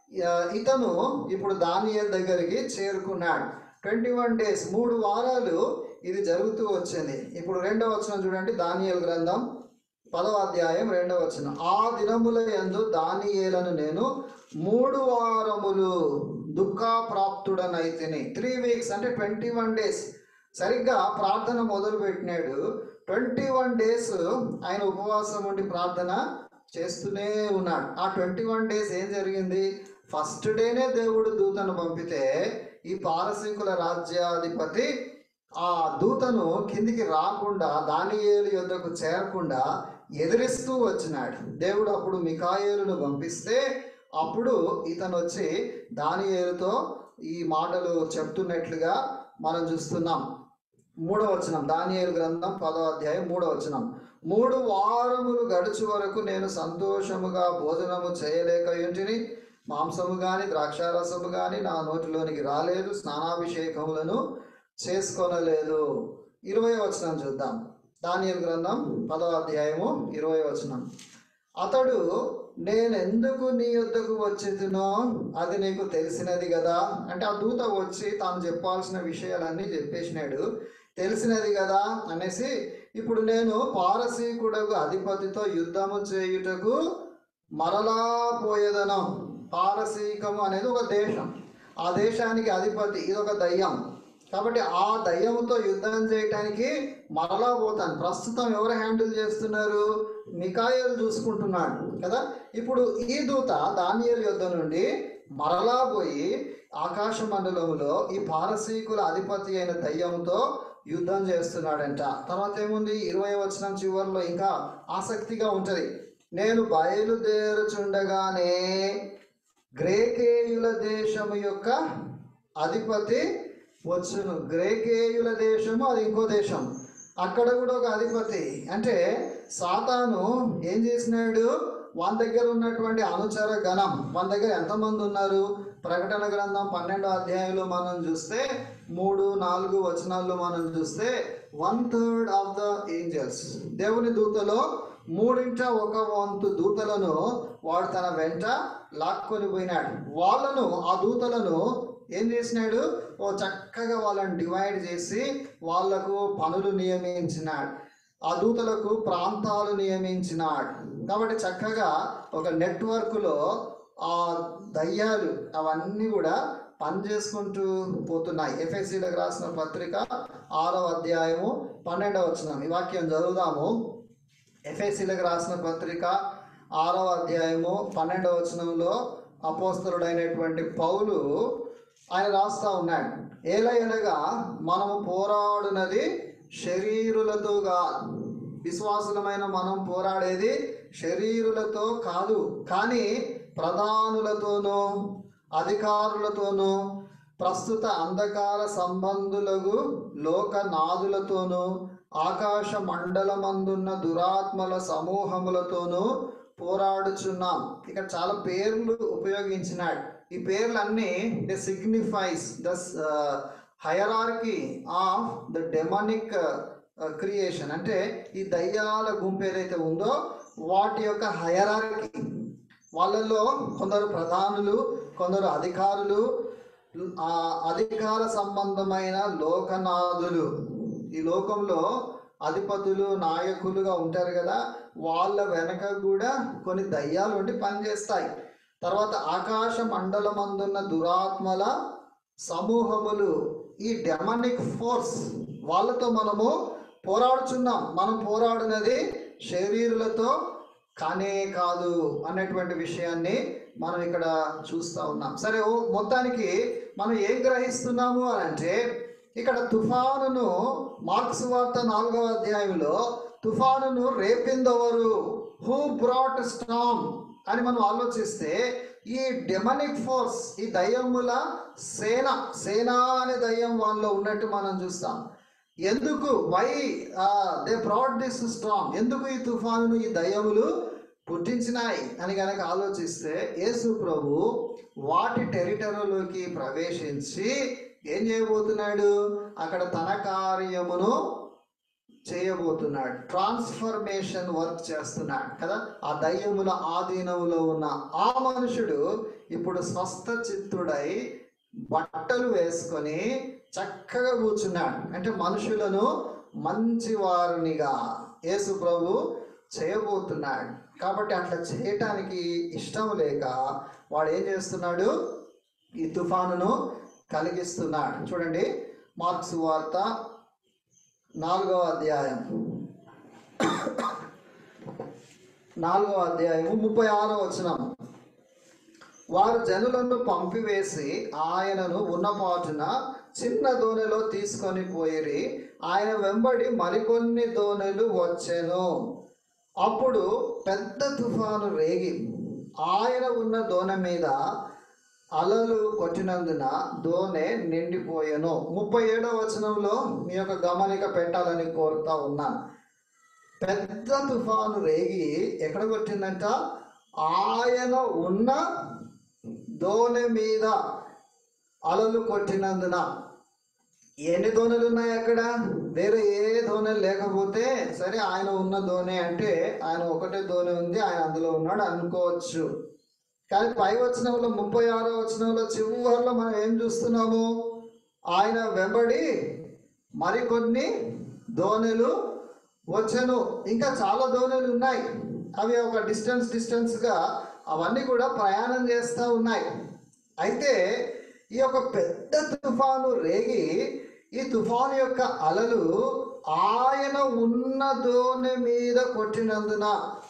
ఆ, ఇతను ఇప్పుడు దానియేల్ దగ్గరికి చేరుకున్నాడు ట్వంటీ వన్ డేస్ మూడు వారాలు ఇది జరుగుతూ వచ్చింది ఇప్పుడు రెండవ వచనం చూడండి దానియేల్ గ్రంథం పదవ అధ్యాయం రెండవ వచనం ఆ దినముల యందు దానియేలను నేను మూడు వారములు దుఃఖప్రాప్తుడనైతిని త్రీ వీక్స్ అంటే ట్వంటీ వన్ డేస్ సరిగ్గా ప్రార్థన మొదలు పెట్టినాడు ట్వంటీ వన్ డేస్ ఆయన ఉపవాసం ఉండి ప్రార్థన చేస్తూనే ఉన్నాడు ఆ ట్వంటీ వన్ డేస్ ఏం జరిగింది ఫస్ట్ డేనే దేవుడు దూతను పంపితే ఈ పారసీకుల రాజ్యాధిపతి ఆ దూతను కిందికి రాకుండా దానియేలు యొద్దకు చేరకుండా ఎదిరిస్తూ వచ్చినాడు దేవుడు అప్పుడు మికాయేలును పంపిస్తే అప్పుడు ఇతను వచ్చి దానియేలుతో ఈ మాటలు చెప్తున్నట్లుగా మనం చూస్తున్నాం మూడవ వచనం దానియేలు గ్రంథం పదో అధ్యాయం మూడవ వచనం మూడు వారములు గడుచు వరకు నేను సంతోషముగా భోజనము చేయలేక ఇంటిని మాంసము గాని ద్రాక్షారసము గాని నా నోటిలోనికి రాలేదు స్నానాభిషేకములను చేసుకొనలేదు ఇరవై వచనం చూద్దాం దానియేలు గ్రంథం పదో అధ్యాయము ఇరవై వచనం అతడు నేను ఎందుకు నీ యొద్దకు వచ్చేదినో అది నీకు తెలిసినది కదా అంటే ఆ దూత వచ్చి తాను చెప్పాల్సిన విషయాలన్నీ చెప్పేసినాడు తెలిసినది కదా అనేసి ఇప్పుడు నేను పారసీకుడకు అధిపతితో యుద్ధము చేయుటకు మరలా పోయేదను పారసీకము అనేది ఒక దేశం ఆ దేశానికి అధిపతి ఇది ఒక దయ్యం కాబట్టి ఆ దయ్యంతో యుద్ధం చేయటానికి మరలా పోతాను ప్రస్తుతం ఎవరు హ్యాండిల్ చేస్తున్నారు మికాయలు చూసుకుంటున్నాడు కదా ఇప్పుడు ఈ దూత దానియలు యుద్ధం నుండి మరలా పోయి ఆకాశ మండలంలో ఈ పారసీకుల అధిపతి అయిన దయ్యంతో యుద్ధం చేస్తున్నాడంట తర్వాత ఏముంది ఇరవై వచనం చివరిలో ఇంకా ఆసక్తిగా ఉంటది నేను బయలుదేరుచుండగానే గ్రేకేయుల దేశము యొక్క అధిపతి వచ్చును గ్రేకేయుల దేశము అది ఇంకో దేశం అక్కడ కూడా ఒక అధిపతి అంటే సాతాను ఏం చేసినాడు వాళ్ళ దగ్గర ఉన్నటువంటి అనుచర గణం వాళ్ళ దగ్గర ఎంతమంది ఉన్నారు ప్రకటన గ్రంథం పన్నెండో అధ్యాయంలో మనం చూస్తే మూడు నాలుగు వచనాల్లో మనం చూస్తే one third of the angels దేవుని దూతలో మూడింట ఒక వంతు దూతలను వాడు తన వెంట లాక్కొని పోయినాడు వాళ్ళను ఆ దూతలను ఏం చేసినాడు ఓ చక్కగా వాళ్ళని డివైడ్ చేసి వాళ్లకు పనులు నియమించినాడు ఆ దూతలకు ప్రాంతాలు నియమించినాడు కాబట్టి చక్కగా ఒక నెట్వర్క్లో ఆ దయ్యాలు అవన్నీ కూడా పనిచేసుకుంటూ పోతున్నాయి ఎఫ్ఎస్సీలకు రాసిన పత్రిక ఆరో అధ్యాయము పన్నెండవ వచనం ఈ వాక్యం చదువుదాము ఎఫ్ఎస్సీలకు రాసిన పత్రిక ఆరవ అధ్యాయము పన్నెండవ వచనంలో అపోస్తలుడైనటువంటి పౌలు ఆయన రాస్తా ఉన్నాడు ఏలయనగా మనము పోరాడునది శరీరులతోగా విశ్వాసులమైన మనం పోరాడేది శరీరులతో కాదు కానీ ప్రధానులతోనూ అధికారులతోనూ ప్రస్తుత అంధకార సంబంధులకు లోకనాథులతోనూ ఆకాశ మండలమందున్న దురాత్మల సమూహములతోనూ పోరాడుచున్నాం ఇక్కడ చాలా పేర్లు ఉపయోగించినాడు ఈ పేర్లన్నీ they signifies the hierarchy of the demonic creation అంటే ఈ దయ్యాల గుంపు ఏదైతే ఉందో వాటి యొక్క హయరార్కీ వాళ్ళల్లో కొందరు ప్రధానులు కొందరు అధికారులు ఆ అధికార సంబంధమైన లోకనాథులు ఈ లోకంలో అధిపతులు నాయకులుగా ఉంటారు కదా వాళ్ళ వెనక కూడా కొన్ని దయ్యాలు ఉండి పనిచేస్తాయి తర్వాత ఆకాశ మండలమందున్న దురాత్మల సమూహములు ఈ డెమనిక్ ఫోర్స్ వాళ్ళతో మనము పోరాడుచున్నాం మనం పోరాడినది శరీరులతో కానే కాదు అనేటువంటి విషయాన్ని మనం ఇక్కడ చూస్తూ ఉన్నాం సరే ఓ మొత్తానికి మనం ఏం గ్రహిస్తున్నాము అని అంటే ఇక్కడ తుఫానును మార్క్స్ వార్త నాలుగవ అధ్యాయంలో తుఫానును రేపిందెవరు హూ బ్రాట్ స్టామ్ అని మనం ఆలోచిస్తే ఈ డెమనిక్ ఫోర్స్ ఈ దయ్యముల సేన సేన అనే దయ్యం వాళ్ళలో ఉన్నట్టు మనం చూస్తాం ఎందుకు why they brought this storm ఎందుకు ఈ తుఫానును ఈ దయ్యములు పుట్టించినాయి అని కనుక ఆలోచిస్తే యేసు ప్రభు వాటి టెరిటరీలోకి ప్రవేశించి ఏం చేయబోతున్నాడు అక్కడ తన కార్యమును చేయబోతున్నాడు ట్రాన్స్ఫర్మేషన్ వర్క్ చేస్తున్నాడు కదా ఆ దయ్యముల ఆధీనంలో ఉన్న ఆ మనుషుడు ఇప్పుడు స్వస్థ చిత్తుడై బట్టలు వేసుకొని చక్కగా కూర్చున్నాడు అంటే మనుషులను మంచి వారినిగా యేసు ప్రభు చేయబోతున్నాడు కాబట్టి అట్లా చేయటానికి ఇష్టం లేక వాడు ఏం చేస్తున్నాడు ఈ తుఫానును కలిగిస్తున్నాడు చూడండి మార్క్స్ వార్త నాలుగవ అధ్యాయం నాలుగవ అధ్యాయము ముప్పై ఆరో వచనం వారు జనులను పంపివేసి ఆయనను ఉన్నపాటున చిన్న దోణిలో తీసుకొని పోయిరి ఆయన వెంబడి మరికొన్ని దోణెలు వచ్చెను అప్పుడు పెద్ద తుఫాను రేగి ఆయన ఉన్న దోణి మీద అలలు కొట్టినందున దోణె నిండిపోయెను ముప్పై ఏడవ వచనంలో మీ యొక్క గమనిక పెట్టాలని కోరుతా ఉన్నాను పెద్ద తుఫాను రేగి ఎక్కడ కొట్టిందంట ఆయన ఉన్న దోణె మీద అలలు కొట్టినందున ఎన్ని దోణలు ఉన్నాయి అక్కడ వేరే ఏ దోణలు లేకపోతే సరే ఆయన ఉన్న దోణి అంటే ఆయన ఒకటే దోణి ఉంది ఆయన అందులో ఉన్నాడు అనుకోవచ్చు కానీ పై వచనంలో ముప్పై ఆరో వచనంలో చివరిలో మనం ఏం చూస్తున్నాము ఆయన వెంబడి మరికొన్ని దోణెలు వచ్చెను ఇంకా చాలా దోణులు ఉన్నాయి అవి ఒక డిస్టెన్స్ డిస్టెన్స్గా అవన్నీ కూడా ప్రయాణం చేస్తూ ఉన్నాయి అయితే ఈ యొక్క పెద్ద తుఫాను రేగి ఈ తుఫాను యొక్క అలలు ఆయన ఉన్న దోణి మీద కొట్టినందున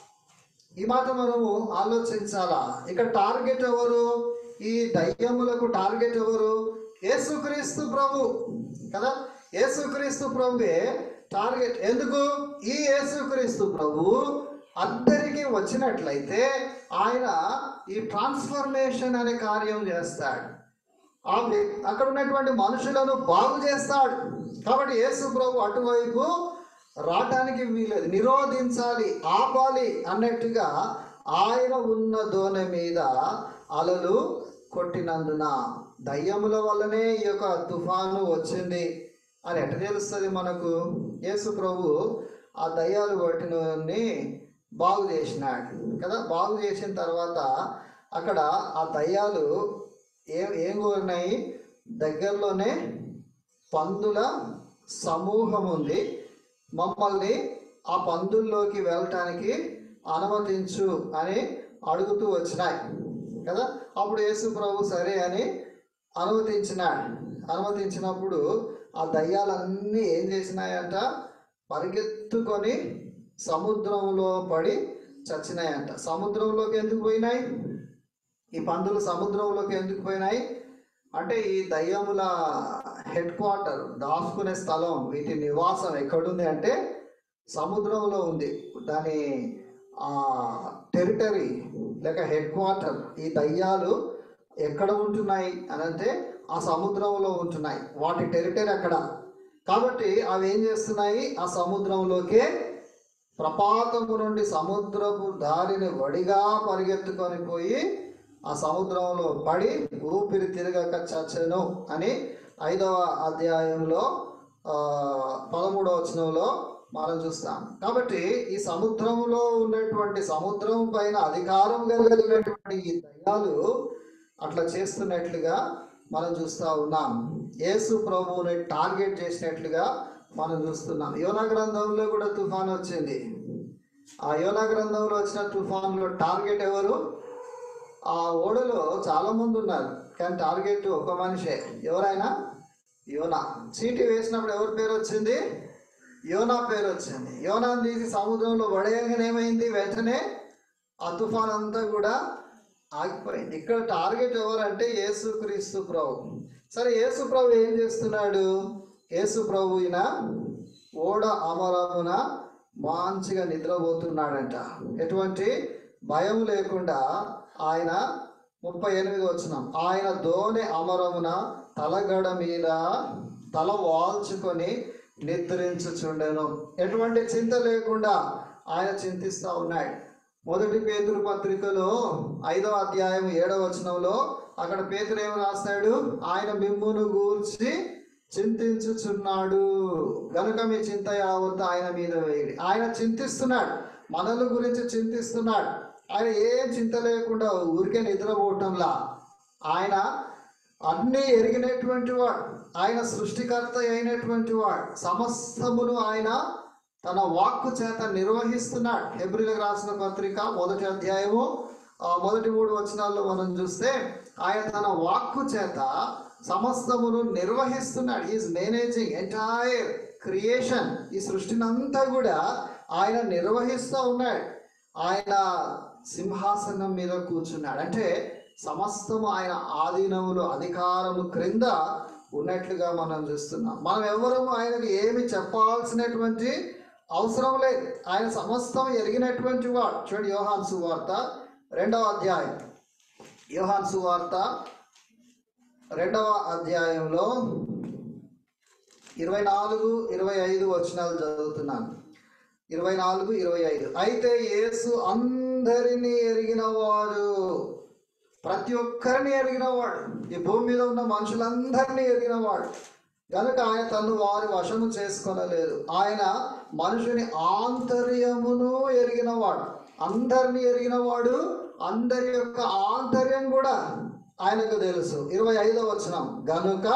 ఈ మాట మనము ఆలోచించాలా ఇక్కడ టార్గెట్ ఎవరు ఈ దయ్యములకు టార్గెట్ ఎవరు యేసుక్రీస్తు ప్రభు కదా యేసుక్రీస్తు ప్రభువే టార్గెట్ ఎందుకు ఈ యేసుక్రీస్తు ప్రభు అందరికీ వచ్చినట్లయితే ఆయన ఈ ట్రాన్స్ఫర్మేషన్ అనే కార్యం చేస్తాడు ఆ వ్య- అక్కడ ఉన్నటువంటి మనుషులను బాగు చేస్తాడు కాబట్టి యేసు ప్రభు అటువైపు రావటానికి వీలేదు నిరోధించాలి ఆపాలి అన్నట్టుగా ఆయన ఉన్న దోణి మీద అలలు కొట్టినందున దయ్యముల వల్లనే ఈ యొక్క తుఫాను వచ్చింది అని ఎట్ట తెలుస్తుంది మనకు యేసు ప్రభు ఆ దయ్యాలు కొట్టినని బాగు చేసినాడు కదా బాగు చేసిన తర్వాత అక్కడ ఆ దయ్యాలు ఏం ఏం కోరినాయి దగ్గరలోనే పందుల సమూహం ఉంది మమ్మల్ని ఆ పందుల్లోకి వెళ్ళటానికి అనుమతించు అని అడుగుతూ వచ్చినాయి కదా అప్పుడు యేసు ప్రభు సరే అని అనుమతించినాడు అనుమతించినప్పుడు ఆ దయ్యాలన్నీ ఏం చేసినాయంట పరిగెత్తుకొని సముద్రంలో పడి చచ్చినాయంట సముద్రంలోకి ఎందుకు పోయినాయి ఈ పందులు సముద్రంలోకి ఎందుకు పోయినాయి అంటే ఈ దయ్యముల హెడ్ క్వార్టర్ దాచుకునే స్థలం వీటి నివాసం ఎక్కడుంది అంటే సముద్రంలో ఉంది దాని టెరిటరీ లేక హెడ్ క్వార్టర్ ఈ దయ్యాలు ఎక్కడ ఉంటున్నాయి అని అంటే ఆ సముద్రంలో ఉంటున్నాయి వాటి టెరిటరీ అక్కడ కాబట్టి అవి ఏం చేస్తున్నాయి ఆ సముద్రంలోకే ప్రపాతము నుండి సముద్రపు దారిని వడిగా పరిగెత్తుకొని పోయి ఆ సముద్రంలో పడి ఊపిరి తిరగక చచ్చను అని ఐదవ అధ్యాయంలో ఆ, పదమూడవ వచనంలో మనం చూస్తాం కాబట్టి ఈ సముద్రంలో ఉన్నటువంటి సముద్రం పైన అధికారం కలిగినటువంటి ఈ దయ్యాలు అట్లా చేస్తున్నట్లుగా మనం చూస్తూ ఉన్నాం యేసు ప్రభువుని టార్గెట్ చేసినట్లుగా మనం చూస్తున్నాం యోనా గ్రంథంలో కూడా తుఫాన్ వచ్చింది ఆ యోనా గ్రంథంలో వచ్చిన తుఫాన్లో టార్గెట్ ఎవరు ఆ ఓడలో చాలా మంది ఉన్నారు కానీ టార్గెట్ ఒక మనిషే ఎవరైనా యోనా చీటీ వేసినప్పుడు ఎవరి పేరు వచ్చింది యోనా పేరు వచ్చింది యోనాని తీసి సముద్రంలో పడేయగానే ఏమైంది వెంటనే ఆ తుఫాన్ అంతా కూడా ఆగిపోయింది ఇక్కడ టార్గెట్ ఎవరంటే యేసుక్రీస్తు ప్రభు సరే యేసు ప్రభు ఏం చేస్తున్నాడు యేసు ప్రభు ఈయన ఓడ అమరమున మంచిగా నిద్రపోతున్నాడంట ఎటువంటి భయం లేకుండా ఆయన ముప్పై ఎనిమిది వచ్చినాం ఆయన దోణి అమరమున తలగడ మీద తల వాల్చుకొని నిద్రించుచుండెను ఎటువంటి చింత లేకుండా ఆయన చింతిస్తూ ఉన్నాడు మొదటి పేతురు పత్రికలో ఐదవ అధ్యాయం ఏడవ వచనంలో అక్కడ పేతురు ఏమి రాస్తాడు ఆయన మిమ్మును గూర్చి చింతించుచున్నాడు గనుక మీ చింత యావత్తు ఆయన మీద వేయడి ఆయన చింతిస్తున్నాడు మనల గురించి చింతిస్తున్నాడు ఆయన ఏం చింత లేకుండా ఊరికే నిద్రపోవటంలా ఆయన అన్నీ ఎరిగినటువంటి వాడు ఆయన సృష్టికర్త అయినటువంటి వాడు సమస్తమును ఆయన తన వాక్కు చేత నిర్వహిస్తున్నాడు హెబ్రిలకు రాసిన పత్రిక మొదటి అధ్యాయము ఆ మొదటి మూడు వచనాల్లో మనం చూస్తే ఆయన తన వాక్కు చేత సమస్తమును నిర్వహిస్తున్నాడు ఈజ్ మేనేజింగ్ ఎంటైర్ క్రియేషన్ ఈ సృష్టిని అంతా కూడా ఆయన నిర్వహిస్తూ ఉన్నాడు ఆయన సింహాసనం మీద కూర్చున్నాడు అంటే సమస్తము ఆయన ఆధీనములు అధికారము క్రింద ఉన్నట్లుగా మనం చూస్తున్నాం మనం ఎవరము ఆయనకు ఏమి చెప్పాల్సినటువంటి అవసరం లేదు ఆయన సమస్తం ఎరిగినటువంటి వాడు చూడండి యోహాన్ సువార్త రెండవ అధ్యాయం యోహాన్ సువార్త రెండవ అధ్యాయంలో ఇరవై నాలుగు ఇరవై ఐదు వచనాలు చదువుతున్నాను ఇరవై నాలుగు ఇరవై ఐదు అయితే యేసు అందరినీ ఎరిగినవాడు ప్రతి ఒక్కరిని ఎరిగినవాడు ఈ భూమి మీద ఉన్న మనుషులందరినీ ఎరిగినవాడు కనుక ఆయన తను వారి వశము చేసుకొనలేదు ఆయన మనుషుని ఆంతర్యమును ఎరిగినవాడు అందరిని ఎరిగినవాడు అందరి యొక్క ఆంతర్యం కూడా ఆయనకు తెలుసు ఇరవై ఐదో వచనం గనుక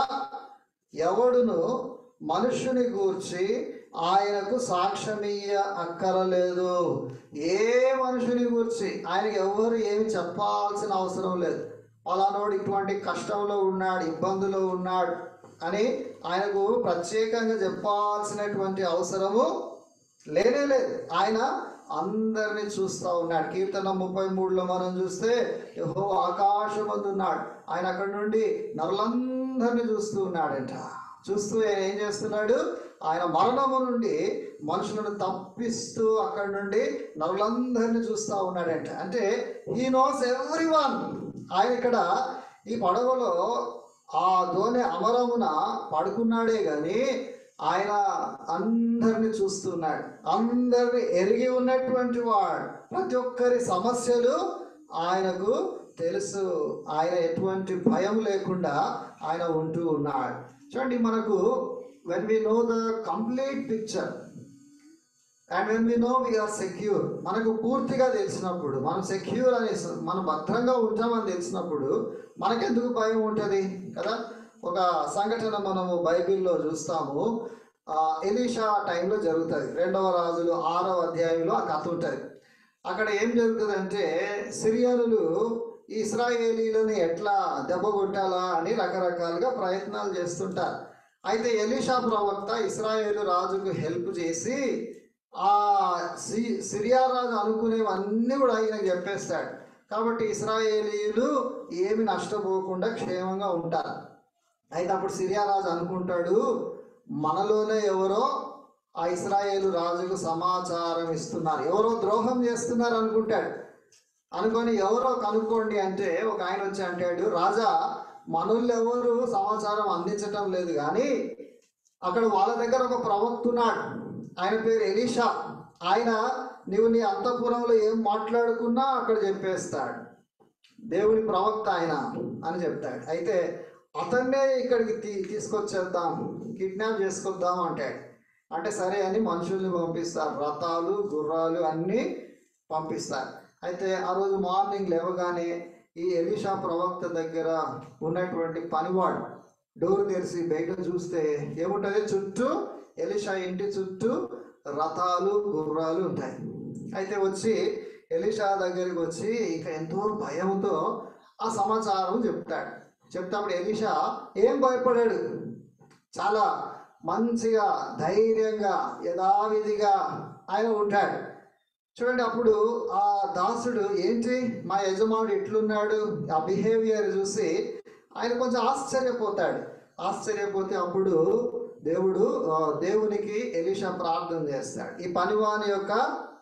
ఎవడును మనుష్యుని గూర్చి ఆయనకు సాక్ష్యమీయ అక్కరలేదు ఏ మనుషుని గూర్చి ఆయనకి ఎవరు ఏమి చెప్పాల్సిన అవసరం లేదు పలానోడు ఇటువంటి కష్టంలో ఉన్నాడు ఇబ్బందులో ఉన్నాడు అని ఆయనకు ప్రత్యేకంగా చెప్పాల్సినటువంటి అవసరము లేనే లేదు ఆయన అందరిని చూస్తూ ఉన్నాడు కీర్తన ముప్పై మూడులో మనం చూస్తే యహో ఆకాశమందు ఉన్నాడు ఆయన అక్కడి నుండి నరులందరినీ చూస్తూ ఉన్నాడంట చూస్తూ ఆయన ఏం చేస్తున్నాడు ఆయన మరణము నుండి మనుషులను తప్పిస్తూ అక్కడి నుండి నరులందరినీ చూస్తూ ఉన్నాడంట అంటే హీ నోస్ ఎవ్రీ వన్ ఆయన ఇక్కడ ఈ పడవలో ఆ దోణి అమరమున పడుకున్నాడే కానీ ఆయన అందరిని చూస్తున్నాడు అందరిని ఎరిగి ఉన్నటువంటి వాడు ప్రతి ఒక్కరి సమస్యలు ఆయనకు తెలుసు ఆయన ఎటువంటి భయం లేకుండా ఆయన ఉంటూ ఉన్నాడు చూడండి మనకు when we know the complete picture and when we know we are secure మనకు పూర్తిగా తెలిసినప్పుడు మనం సెక్యూర్ అని మనం భద్రంగా ఉంటామని తెలిసినప్పుడు మనకెందుకు భయం ఉంటుంది కదా ఒక సంఘటన మనము బైబిల్లో చూస్తాము ఆ, ఎలీషా టైంలో జరుగుతుంది రెండవ రాజులు ఆరవ అధ్యాయంలో ఆ కథ ఉంటుంది అక్కడ ఏం జరుగుతుందంటే సిరియనులు ఈ ఇస్రాయేలీలను ఎట్లా దెబ్బ కొట్టాలా అని రకరకాలుగా ప్రయత్నాలు చేస్తుంటారు అయితే ఎలీషా ప్రవక్త ఇస్రాయేలు రాజుకు హెల్ప్ చేసి ఆ సి సిరియా రాజు అనుకునేవన్నీ కూడా ఆయనకు చెప్పేస్తాడు కాబట్టి ఇస్రాయేలీలు ఏమి నష్టపోకుండా క్షేమంగా ఉంటారు అయితే అప్పుడు సిరియా రాజు అనుకుంటాడు మనలోనే ఎవరో ఆ ఇస్రాయేలు రాజుకు సమాచారం ఇస్తున్నారు ఎవరో ద్రోహం చేస్తున్నారు అనుకుంటాడు అనుకొని ఎవరో కనుక్కోండి అంటే ఒక ఆయన వచ్చి అంటాడు రాజా మనోళ్ళు ఎవరు సమాచారం అందించటం లేదు కానీ అక్కడ వాళ్ళ దగ్గర ఒక ప్రవక్త ఉన్నాడు ఆయన పేరు ఎలీషా ఆయన నీవు నీ అంతఃపురంలో ఏం మాట్లాడుకున్నా అక్కడ చెప్పేస్తాడు దేవుని ప్రవక్త ఆయన అని చెప్తాడు అయితే అతన్నే ఇక్కడికి తీ తీసుకొచ్చేద్దాం కిడ్నాప్ చేసుకొద్దాం అంటాడు అంటే సరే అని మనుషుల్ని పంపిస్తారు రథాలు గుర్రాలు అన్నీ పంపిస్తారు అయితే ఆ రోజు మార్నింగ్ లేవగానే ఈ ఎలీషా ప్రవక్త దగ్గర ఉన్నటువంటి పనివాడు డోర్ తెరిచి బయట చూస్తే ఏముంటుంది చుట్టూ ఎలీషా ఇంటి చుట్టూ రథాలు గుర్రాలు ఉంటాయి అయితే వచ్చి ఎలీషా దగ్గరికి వచ్చి ఇక ఎంతో భయంతో ఆ సమాచారం చెప్తాడు చెప్తాప్పుడు ఎలీషా ఏం భయపడాడు చాలా మంచిగా ధైర్యంగా యథావిధిగా ఆయన ఉంటాడు చూడండి అప్పుడు ఆ దాసుడు ఏంటి మా యజమానుడు ఎట్లున్నాడు ఆ బిహేవియర్ చూసి ఆయన కొంచెం ఆశ్చర్యపోతాడు ఆశ్చర్యపోతే అప్పుడు దేవుడు ఆ, దేవునికి ఎలీషా ప్రార్థన చేస్తాడు ఈ పనివాని యొక్క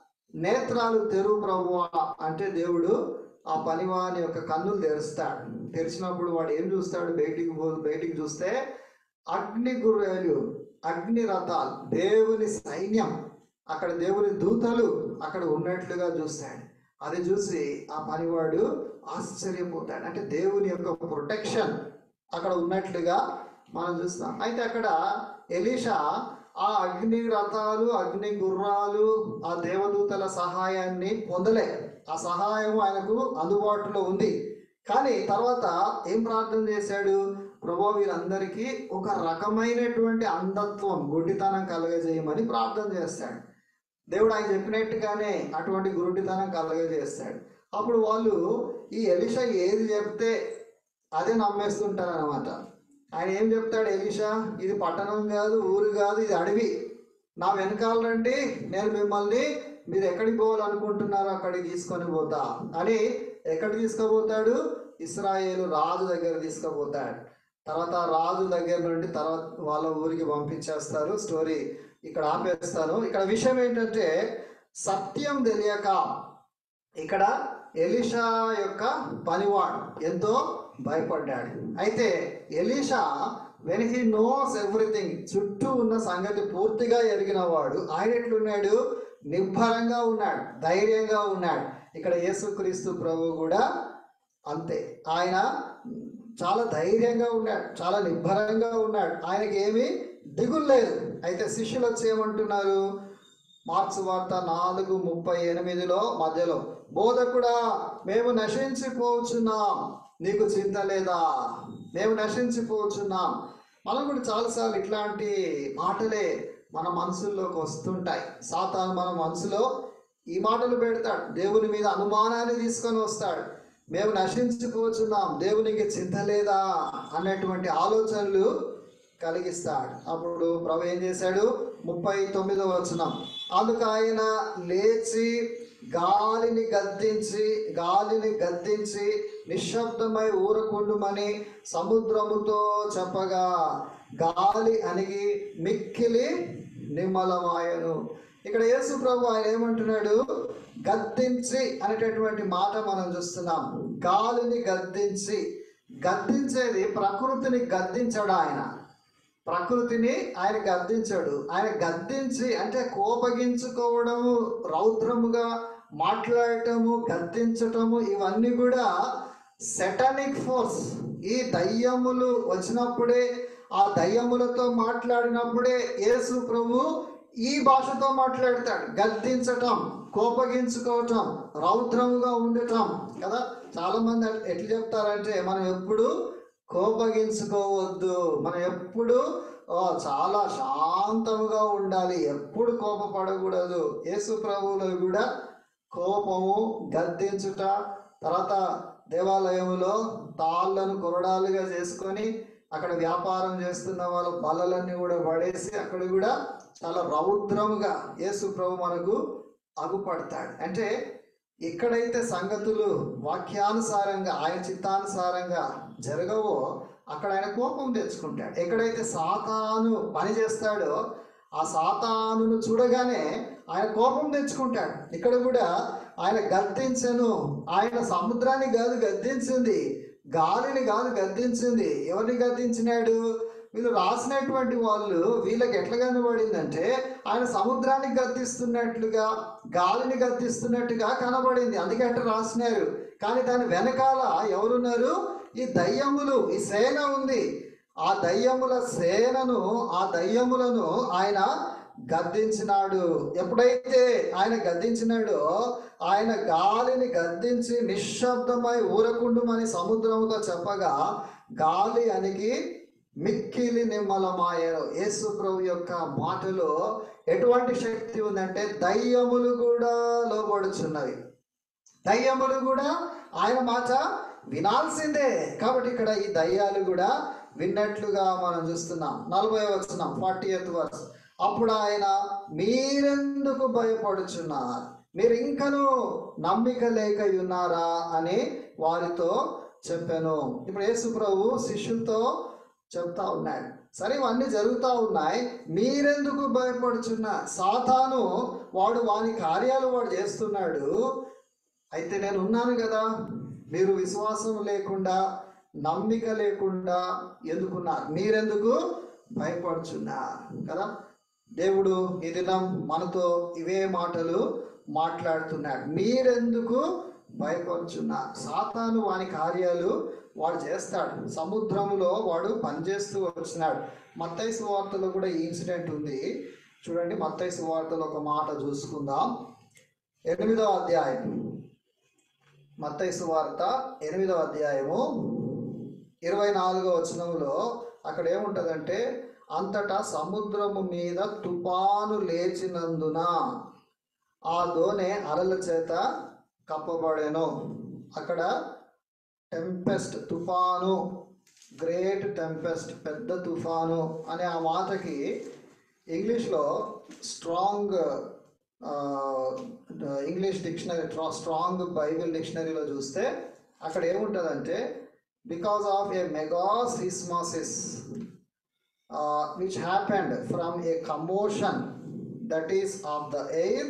నేత్రాలు తెరువు ప్రభు అంటే దేవుడు ఆ పనివాని యొక్క కన్నులు తెరుస్తాడు తెరిచినప్పుడు వాడు ఏం చూస్తాడు బయటికి పో బయటికి చూస్తే అగ్ని గుర్రెలు అగ్ని రథాలు దేవుని సైన్యం అక్కడ దేవుని దూతలు అక్కడ ఉన్నట్లుగా చూస్తాడు అది చూసి ఆ పనివాడు ఆశ్చర్యపోతాడు అంటే దేవుని యొక్క ప్రొటెక్షన్ అక్కడ ఉన్నట్లుగా మనం చూస్తాం అయితే అక్కడ ఎలీషా ఆ అగ్ని రథాలు అగ్ని గుర్రాలు ఆ దేవదూతల సహాయాన్ని పొందలే ఆ సహాయం ఆయనకు అందుబాటులో ఉంది కానీ తర్వాత ఏం ప్రార్థన చేశాడు ప్రభా వీరందరికీ ఒక రకమైనటువంటి అంధత్వం గుడ్డితనం కలగజేయమని ప్రార్థన చేస్తాడు దేవుడు ఆయన చెప్పినట్టుగానే అటువంటి గురుడితనం కలగజేస్తాడు అప్పుడు వాళ్ళు ఈ ఎలిషా ఏది చెప్తే అదే నమ్మేస్తుంటారు అనమాట ఆయన ఏం చెప్తాడు ఎలిషా ఇది పట్టణం కాదు ఊరు కాదు ఇది అడవి నా వెనకాల రండి నేను మిమ్మల్ని మీరు ఎక్కడికి పోవాలనుకుంటున్నారో అక్కడికి తీసుకొని పోతా అని ఎక్కడికి తీసుకుపోతాడు ఇస్రాయేలు రాజు దగ్గర తీసుకుపోతాడు తర్వాత రాజు దగ్గర నుండి తర్వాత వాళ్ళ ఊరికి పంపించేస్తారు స్టోరీ ఇక్కడ ఆపేస్తాను ఇక్కడ విషయం ఏంటంటే సత్యం తెలియక ఇక్కడ ఎలీషా యొక్క పనివాడు ఎంతో భయపడ్డాడు అయితే ఎలీషా వెన్ హీ నోస్ ఎవ్రీథింగ్ చుట్టూ ఉన్న సంగతి పూర్తిగా ఎరిగిన వాడు ఆయన ఎట్లున్నాడు నిబ్బరంగా ఉన్నాడు ధైర్యంగా ఉన్నాడు ఇక్కడ యేసుక్రీస్తు ప్రభు కూడా అంతే ఆయన చాలా ధైర్యంగా ఉన్నాడు చాలా నిబ్బరంగా ఉన్నాడు ఆయనకి ఏమీ దిగులు లేదు అయితే శిష్యులు వచ్చి ఏమంటున్నారు మార్క్స్ వార్త నాలుగు ముప్పై ఎనిమిదిలో మధ్యలో బోధకుడా మేము నశించిపోచున్నాం నీకు చింత లేదా మేము నశించిపోచున్నాం మనం కూడా చాలాసార్లు ఇట్లాంటి మాటలే మన మనసుల్లోకి వస్తుంటాయి సాతాను మన మనసులో ఈ మాటలు పెడతాడు దేవుని మీద అనుమానాన్ని తీసుకొని వస్తాడు మేము నశించిపోతున్నాం దేవునికి చింత లేదా అన్నటువంటి ఆలోచనలు కలిగిస్తాడు అప్పుడు ప్రభు ఏం చేశాడు ముప్పై తొమ్మిదో వచనం అందుకు ఆయన లేచి గాలిని గద్దించి గాలిని గద్దించి నిశ్శబ్దమై ఊరకుండుమని సముద్రముతో చెప్పగా గాలి అణిగి మిక్కిలి నిమ్మలమాయను ఇక్కడ యేసు ప్రభు ఆయన ఏమంటున్నాడు గద్దించి అనేటటువంటి మాట మనం చూస్తున్నాం గాలిని గద్దించి గద్దించేది ప్రకృతిని గద్దించడు ఆయన ప్రకృతిని ఆయన గద్దించాడు ఆయన గద్దించి అంటే కోపగించుకోవడము రౌద్రముగా మాట్లాడటము గద్దించటము ఇవన్నీ కూడా సెటనిక్ ఫోర్స్ ఈ దయ్యములు వచ్చినప్పుడే ఆ దయ్యములతో మాట్లాడినప్పుడే యేసు ప్రభు ఈ భాషతో మాట్లాడతాడు గద్దించటం కోపగించుకోవటం రౌద్రముగా ఉండటం కదా చాలా మంది అట్- ఎట్లా చెప్తారంటే మనం ఎప్పుడు కోపగించుకోవద్దు మనం ఎప్పుడు ఆ, చాలా శాంతముగా ఉండాలి ఎప్పుడు కోపపడకూడదు యేసు ప్రభువులో కూడా కోపము గద్దించుట తర్వాత దేవాలయములో తాళ్ళను కొరడాలుగా చేసుకొని అక్కడ వ్యాపారం చేస్తున్న వాళ్ళ బలలన్నీ కూడా పడేసి అక్కడ కూడా చాలా రౌద్రముగా యేసు ప్రభు మనకు అగుపడతాడు అంటే ఎక్కడైతే సంగతులు వాక్యానుసారంగా ఆయన చిత్తానుసారంగా జరగవో అక్కడ ఆయన కోపం తెచ్చుకుంటాడు ఎక్కడైతే సాతాను పని చేస్తాడో ఆ సాతానును చూడగానే ఆయన కోపం తెచ్చుకుంటాడు ఇక్కడ కూడా ఆయన గద్దించను ఆయన సముద్రాన్ని కాదు గద్దించింది గాలిని కాదు గద్దించింది ఎవరిని గద్దించినాడు వీళ్ళు రాసినటువంటి వాళ్ళు వీళ్ళకి ఎట్లా కనబడిందంటే ఆయన సముద్రాన్ని గద్దిస్తున్నట్లుగా గాలిని గద్దిస్తున్నట్టుగా కనబడింది అందుకే అట్లా రాసినారు కానీ దాని వెనకాల ఎవరున్నారు ఈ దయ్యములు ఈ సేన ఉంది ఆ దయ్యముల సేనను ఆ దయ్యములను ఆయన గద్దించినాడు ఎప్పుడైతే ఆయన గద్దించినాడో ఆయన గాలిని గద్దించి నిశ్శబ్దమై ఊరకుండుమని సముద్రముతో చెప్పగా గాలి అణిగి మిక్కిలి నిమ్మలమాయను యేసు ప్రభు యొక్క మాటలో ఎటువంటి శక్తి ఉందంటే దయ్యములు కూడా లోబడుచున్నవి దయ్యములు కూడా ఆయన మాట వినాల్సిందే కాబట్టి ఇక్కడ ఈ దయ్యాలు కూడా విన్నట్లుగా మనం చూస్తున్నాం నలభై వచనం ఫార్టీ ఎత్ వర్స్ అప్పుడు ఆయన మీరెందుకు భయపడుచున్నారు మీరు ఇంకను నమ్మిక లేక ఉన్నారా అని వారితో చెప్పాను ఇప్పుడు యేసు ప్రభు శిష్యులతో చెప్తా ఉన్నాడు సరే ఇవన్నీ జరుగుతూ ఉన్నాయి మీరెందుకు భయపడుచున్నా సాతాను వాడు వాని కార్యాలు వాడు చేస్తున్నాడు అయితే నేను ఉన్నాను కదా మీరు విశ్వాసం లేకుండా నమ్మిక లేకుండా ఎందుకున్నారు మీరెందుకు భయపడుచున్నారు కదా దేవుడు ఈ దినం మనతో ఇవే మాటలు మాట్లాడుతున్నాడు మీరెందుకు భయపడుచున్నారు సాతాను వాని కార్యాలు వాడు చేస్తాడు సముద్రములో వాడు పనిచేస్తూ వచ్చినాడు మత్తయి సువార్తలో కూడా ఈ ఇన్సిడెంట్ ఉంది చూడండి మత్తయి సువార్తలో ఒక మాట చూసుకుందాం ఎనిమిదో అధ్యాయం మత్తయి సువార్త ఎనిమిదో అధ్యాయము ఇరవై నాలుగో వచనంలో అక్కడ ఏముంటదంటే అంతటా సముద్రము మీద తుఫాను లేచినందున ఆ దోణె అలల చేత కప్పబడెను అక్కడ టెంపెస్ట్ తుఫాను గ్రేట్ టెంపెస్ట్ పెద్ద తుఫాను అనే ఆ మాటకి ఇంగ్లీష్లో strong English dictionary strong Bible డిక్షనరీలో చూస్తే అక్కడ ఏముంటుందంటే because of a mega seismosis which happened from a commotion that is of the air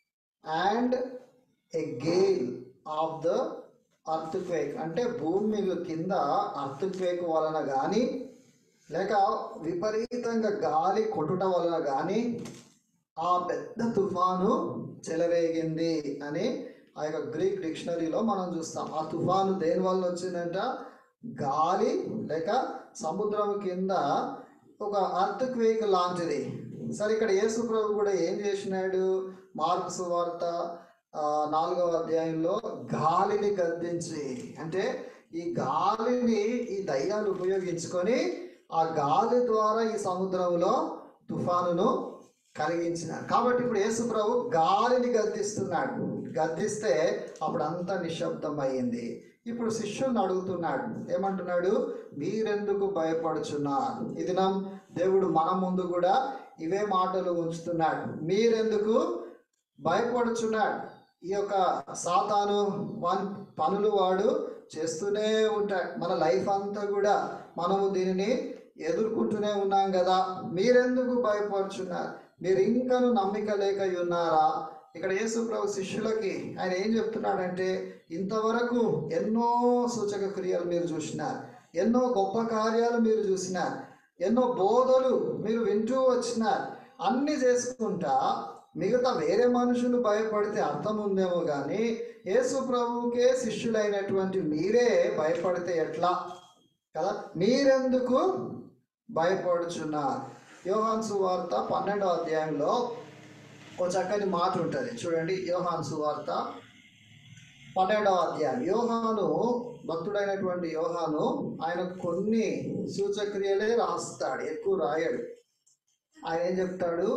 and a gale of the earthquake అంటే భూమి కింద అర్త్ క్వేక్ వలన కానీ లేక విపరీతంగా గాలి కొట్టుట వలన కానీ ఆ పెద్ద తుఫాను చెలరేగింది అని ఆ యొక్క గ్రీక్ డిక్షనరీలో మనం చూస్తాం ఆ తుఫాను దేని వల్ల వచ్చిందంట గాలి లేక సముద్రం కింద ఒక అర్త్ క్వేక్ లాంటిది సరే ఇక్కడ యేసు ప్రభు కూడా ఏం చేసినాడు మార్పు సువార్త ఆ, నాలుగవ అధ్యాయంలో గాలిని గద్దించి అంటే ఈ గాలిని ఈ దయ్యాలు ఉపయోగించుకొని ఆ గాలి ద్వారా ఈ సముద్రంలో తుఫానును కలిగించినాడు కాబట్టి ఇప్పుడు యేసు ప్రభు గాలిని గద్దిస్తున్నాడు గద్దిస్తే అప్పుడు అంతా నిశ్శబ్దం అయ్యింది ఇప్పుడు శిష్యుల్ని అడుగుతున్నాడు ఏమంటున్నాడు మీరెందుకు భయపడుచున్నారు ఈ దినం దేవుడు మన ముందు కూడా ఇవే మాటలు ఉంచుతున్నాడు మీరెందుకు భయపడుచున్నాడు ఈ యొక్క సాతాను వాని పనులు వాడు చేస్తూనే ఉంటాడు మన లైఫ్ అంతా కూడా మనము దీనిని ఎదుర్కొంటూనే ఉన్నాం కదా మీరెందుకు భయపడుచున్నారు మీరు ఇంకను నమ్మిక లేక ఉన్నారా ఇక్కడ యేసు ప్రభు శిష్యులకి ఆయన ఏం చెప్తున్నాడంటే ఇంతవరకు ఎన్నో సూచక క్రియలు మీరు చూసినారు ఎన్నో గొప్ప కార్యాలు మీరు చూసినారు ఎన్నో బోధలు మీరు వింటూ వచ్చినారు అన్ని చేసుకుంటా మిగతా వేరే మనుషులు భయపడితే అర్థం ఉందేమో కానీ యేసు ప్రభువుకే శిష్యులైనటువంటి మీరే భయపడితే ఎట్లా కదా మీరెందుకు భయపడుచున్నారు యోహాన్ సువార్త పన్నెండో అధ్యాయంలో ఓ చక్కని మాట ఉంటుంది చూడండి యోహాన్ సువార్త పన్నెండవ అధ్యాయం యోహాను భక్తుడైనటువంటి యోహాను ఆయన కొన్ని సూచక్రియలే రాస్తాడు ఎక్కువ రాయడు ఆయన ఏం చెప్తాడు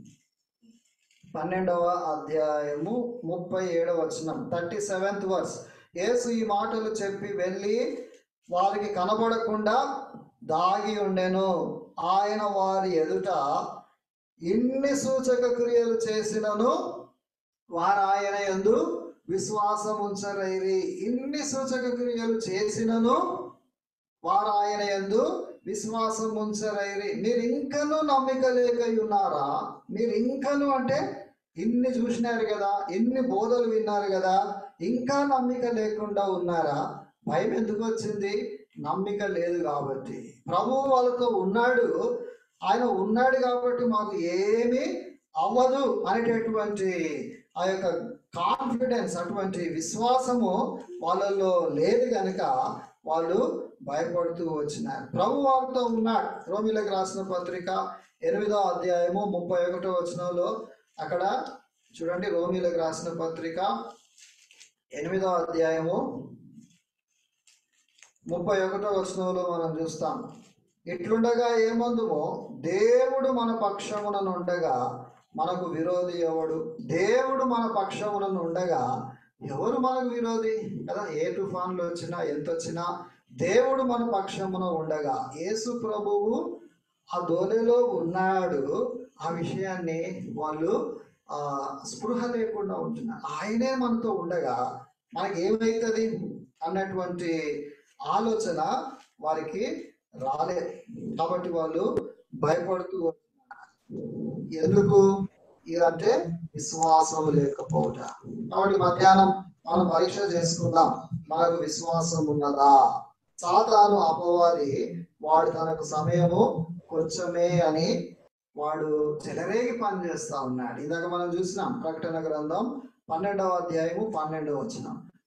పన్నెండవ అధ్యాయము ముప్పై ఏడవ వచనం థర్టీ సెవెంత్ వర్స్ యేసు ఈ మాటలు చెప్పి వెళ్ళి వారికి కనబడకుండా దాగి ఉండెను ఆయన వారి ఎదుట ఇన్ని సూచక క్రియలు చేసినను వారు ఆయన యందు విశ్వాసం ఉంచరైరి ఇన్ని సూచక క్రియలు చేసినను వారు ఆయన యందు విశ్వాసం ఉంచరైరి మీరు ఇంకను నమ్మిక లేక ఉన్నారా మీరు ఇంకను అంటే ఇన్ని చూసినారు కదా ఇన్ని బోధలు విన్నారు కదా ఇంకా నమ్మిక లేకుండా ఉన్నారా భయం ఎందుకు వచ్చింది నమ్మిక లేదు కాబట్టి ప్రభువు వాళ్ళతో ఉన్నాడు ఆయన ఉన్నాడు కాబట్టి మాకు ఏమీ అవ్వదు అనేటటువంటి ఆ యొక్క కాన్ఫిడెన్స్ అటువంటి విశ్వాసము వాళ్ళలో లేదు కనుక వాళ్ళు భయపడుతూ వచ్చినారు ప్రభు వారితో ఉన్నాడు రోమిలకు రాసిన పత్రిక ఎనిమిదో అధ్యాయము ముప్పై ఒకటో వచనంలో అక్కడ చూడండి రోమిలకు రాసిన పత్రిక ఎనిమిదో అధ్యాయము ముప్పై ఒకటో వచనంలో మనం చూస్తాం ఇట్లుండగా ఏమందుమో దేవుడు మన పక్షమున ఉండగా మనకు విరోధి ఎవడు దేవుడు మన పక్షమున ఉండగా ఎవరు మనకు విరోధి కదా ఏ తుఫాన్లు వచ్చినా ఎంత వచ్చినా దేవుడు మన పక్షమున ఉండగా యేసు ప్రభువు ఆ దోలెలో ఉన్నాడు ఆ విషయాన్ని వాళ్ళు ఆ స్పృహ లేకుండా ఉంటున్నారు ఆయనే మనతో ఉండగా మనకి ఏమవుతుంది అన్నటువంటి ఆలోచన వారికి రాలేదు కాబట్టి వాళ్ళు భయపడుతూ ఉంటున్నారు. ఎందుకు ఇదంటే విశ్వాసం లేకపోవట కాబట్టి మధ్యాహ్నం మనం పరీక్ష చేసుకుందాం మనకు విశ్వాసం ఉన్నదా సాతాను అపవాది వాడు తనకు సమయము కొంచెమే అని వాడు చెలరేగి పని చేస్తా ఉన్నాడు ఇందాక మనం చూసినాం ప్రకటన గ్రంథం పన్నెండవ అధ్యాయము పన్నెండవ వచ్చినాం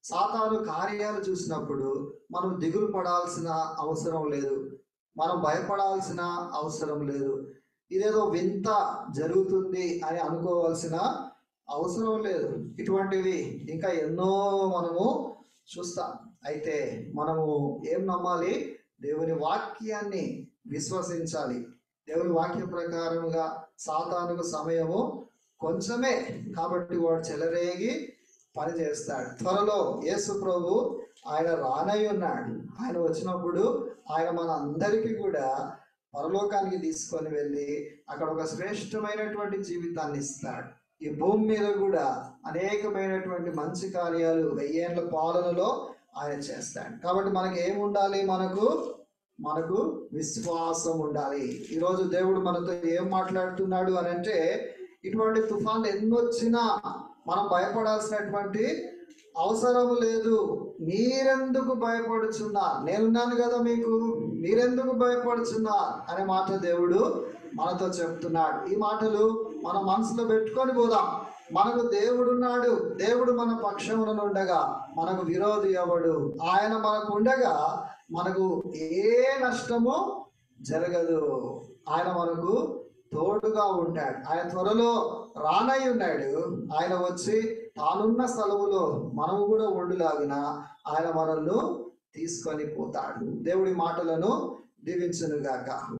సాతాను కార్యాలు చూసినప్పుడు మనం దిగులు పడాల్సిన అవసరం లేదు మనం భయపడాల్సిన అవసరం లేదు ఇదేదో వింత జరుగుతుంది అని అనుకోవాల్సిన అవసరం లేదు ఇటువంటివి ఇంకా ఎన్నో మనము చూస్తాం అయితే మనము ఏం నమ్మాలి దేవుని వాక్యాన్ని విశ్వసించాలి దేవుని వాక్య ప్రకారముగా సాతానుకు సమయము కొంచెమే కాబట్టి వాడు చెలరేగి పని చేస్తాడు త్వరలో యేసు ప్రభు ఆయన రానై ఉన్నాడు ఆయన వచ్చినప్పుడు ఆయన మన అందరికీ కూడా పరలోకానికి తీసుకొని వెళ్ళి అక్కడ ఒక శ్రేష్టమైనటువంటి జీవితాన్ని ఇస్తాడు ఈ భూమి మీద కూడా అనేకమైనటువంటి మంచి కార్యాలు వెయ్యేండ్ల పాలనలో ఆయన చేస్తాడు కాబట్టి మనకి ఏం ఉండాలి మనకు మనకు విశ్వాసం ఉండాలి ఈరోజు దేవుడు మనతో ఏం మాట్లాడుతున్నాడు అని అంటే ఇటువంటి తుఫాన్లు ఎన్నొచ్చినా మనం భయపడాల్సినటువంటి అవసరం లేదు మీరెందుకు భయపడుచున్నారు నేనున్నాను కదా మీకు మీరెందుకు భయపడుచున్నారు అనే మాట దేవుడు మనతో చెప్తున్నాడు ఈ మాటలు మన మనసులో పెట్టుకొని పోదాం మనకు దేవుడున్నాడు దేవుడు మన పక్షమున ఉండగా మనకు విరోధి ఎవడు ఆయన మనకు ఉండగా మనకు ఏ నష్టము జరగదు ఆయన మనకు తోడుగా ఉంటాడు ఆయన త్వరలో రానై ఉన్నాడు ఆయన వచ్చి తానున్న స్థలములో మనము కూడా ఉండులాగిన ఆయన మనల్ని తీసుకొని పోతాడు దేవుడి మాటలను దీవించునుగాక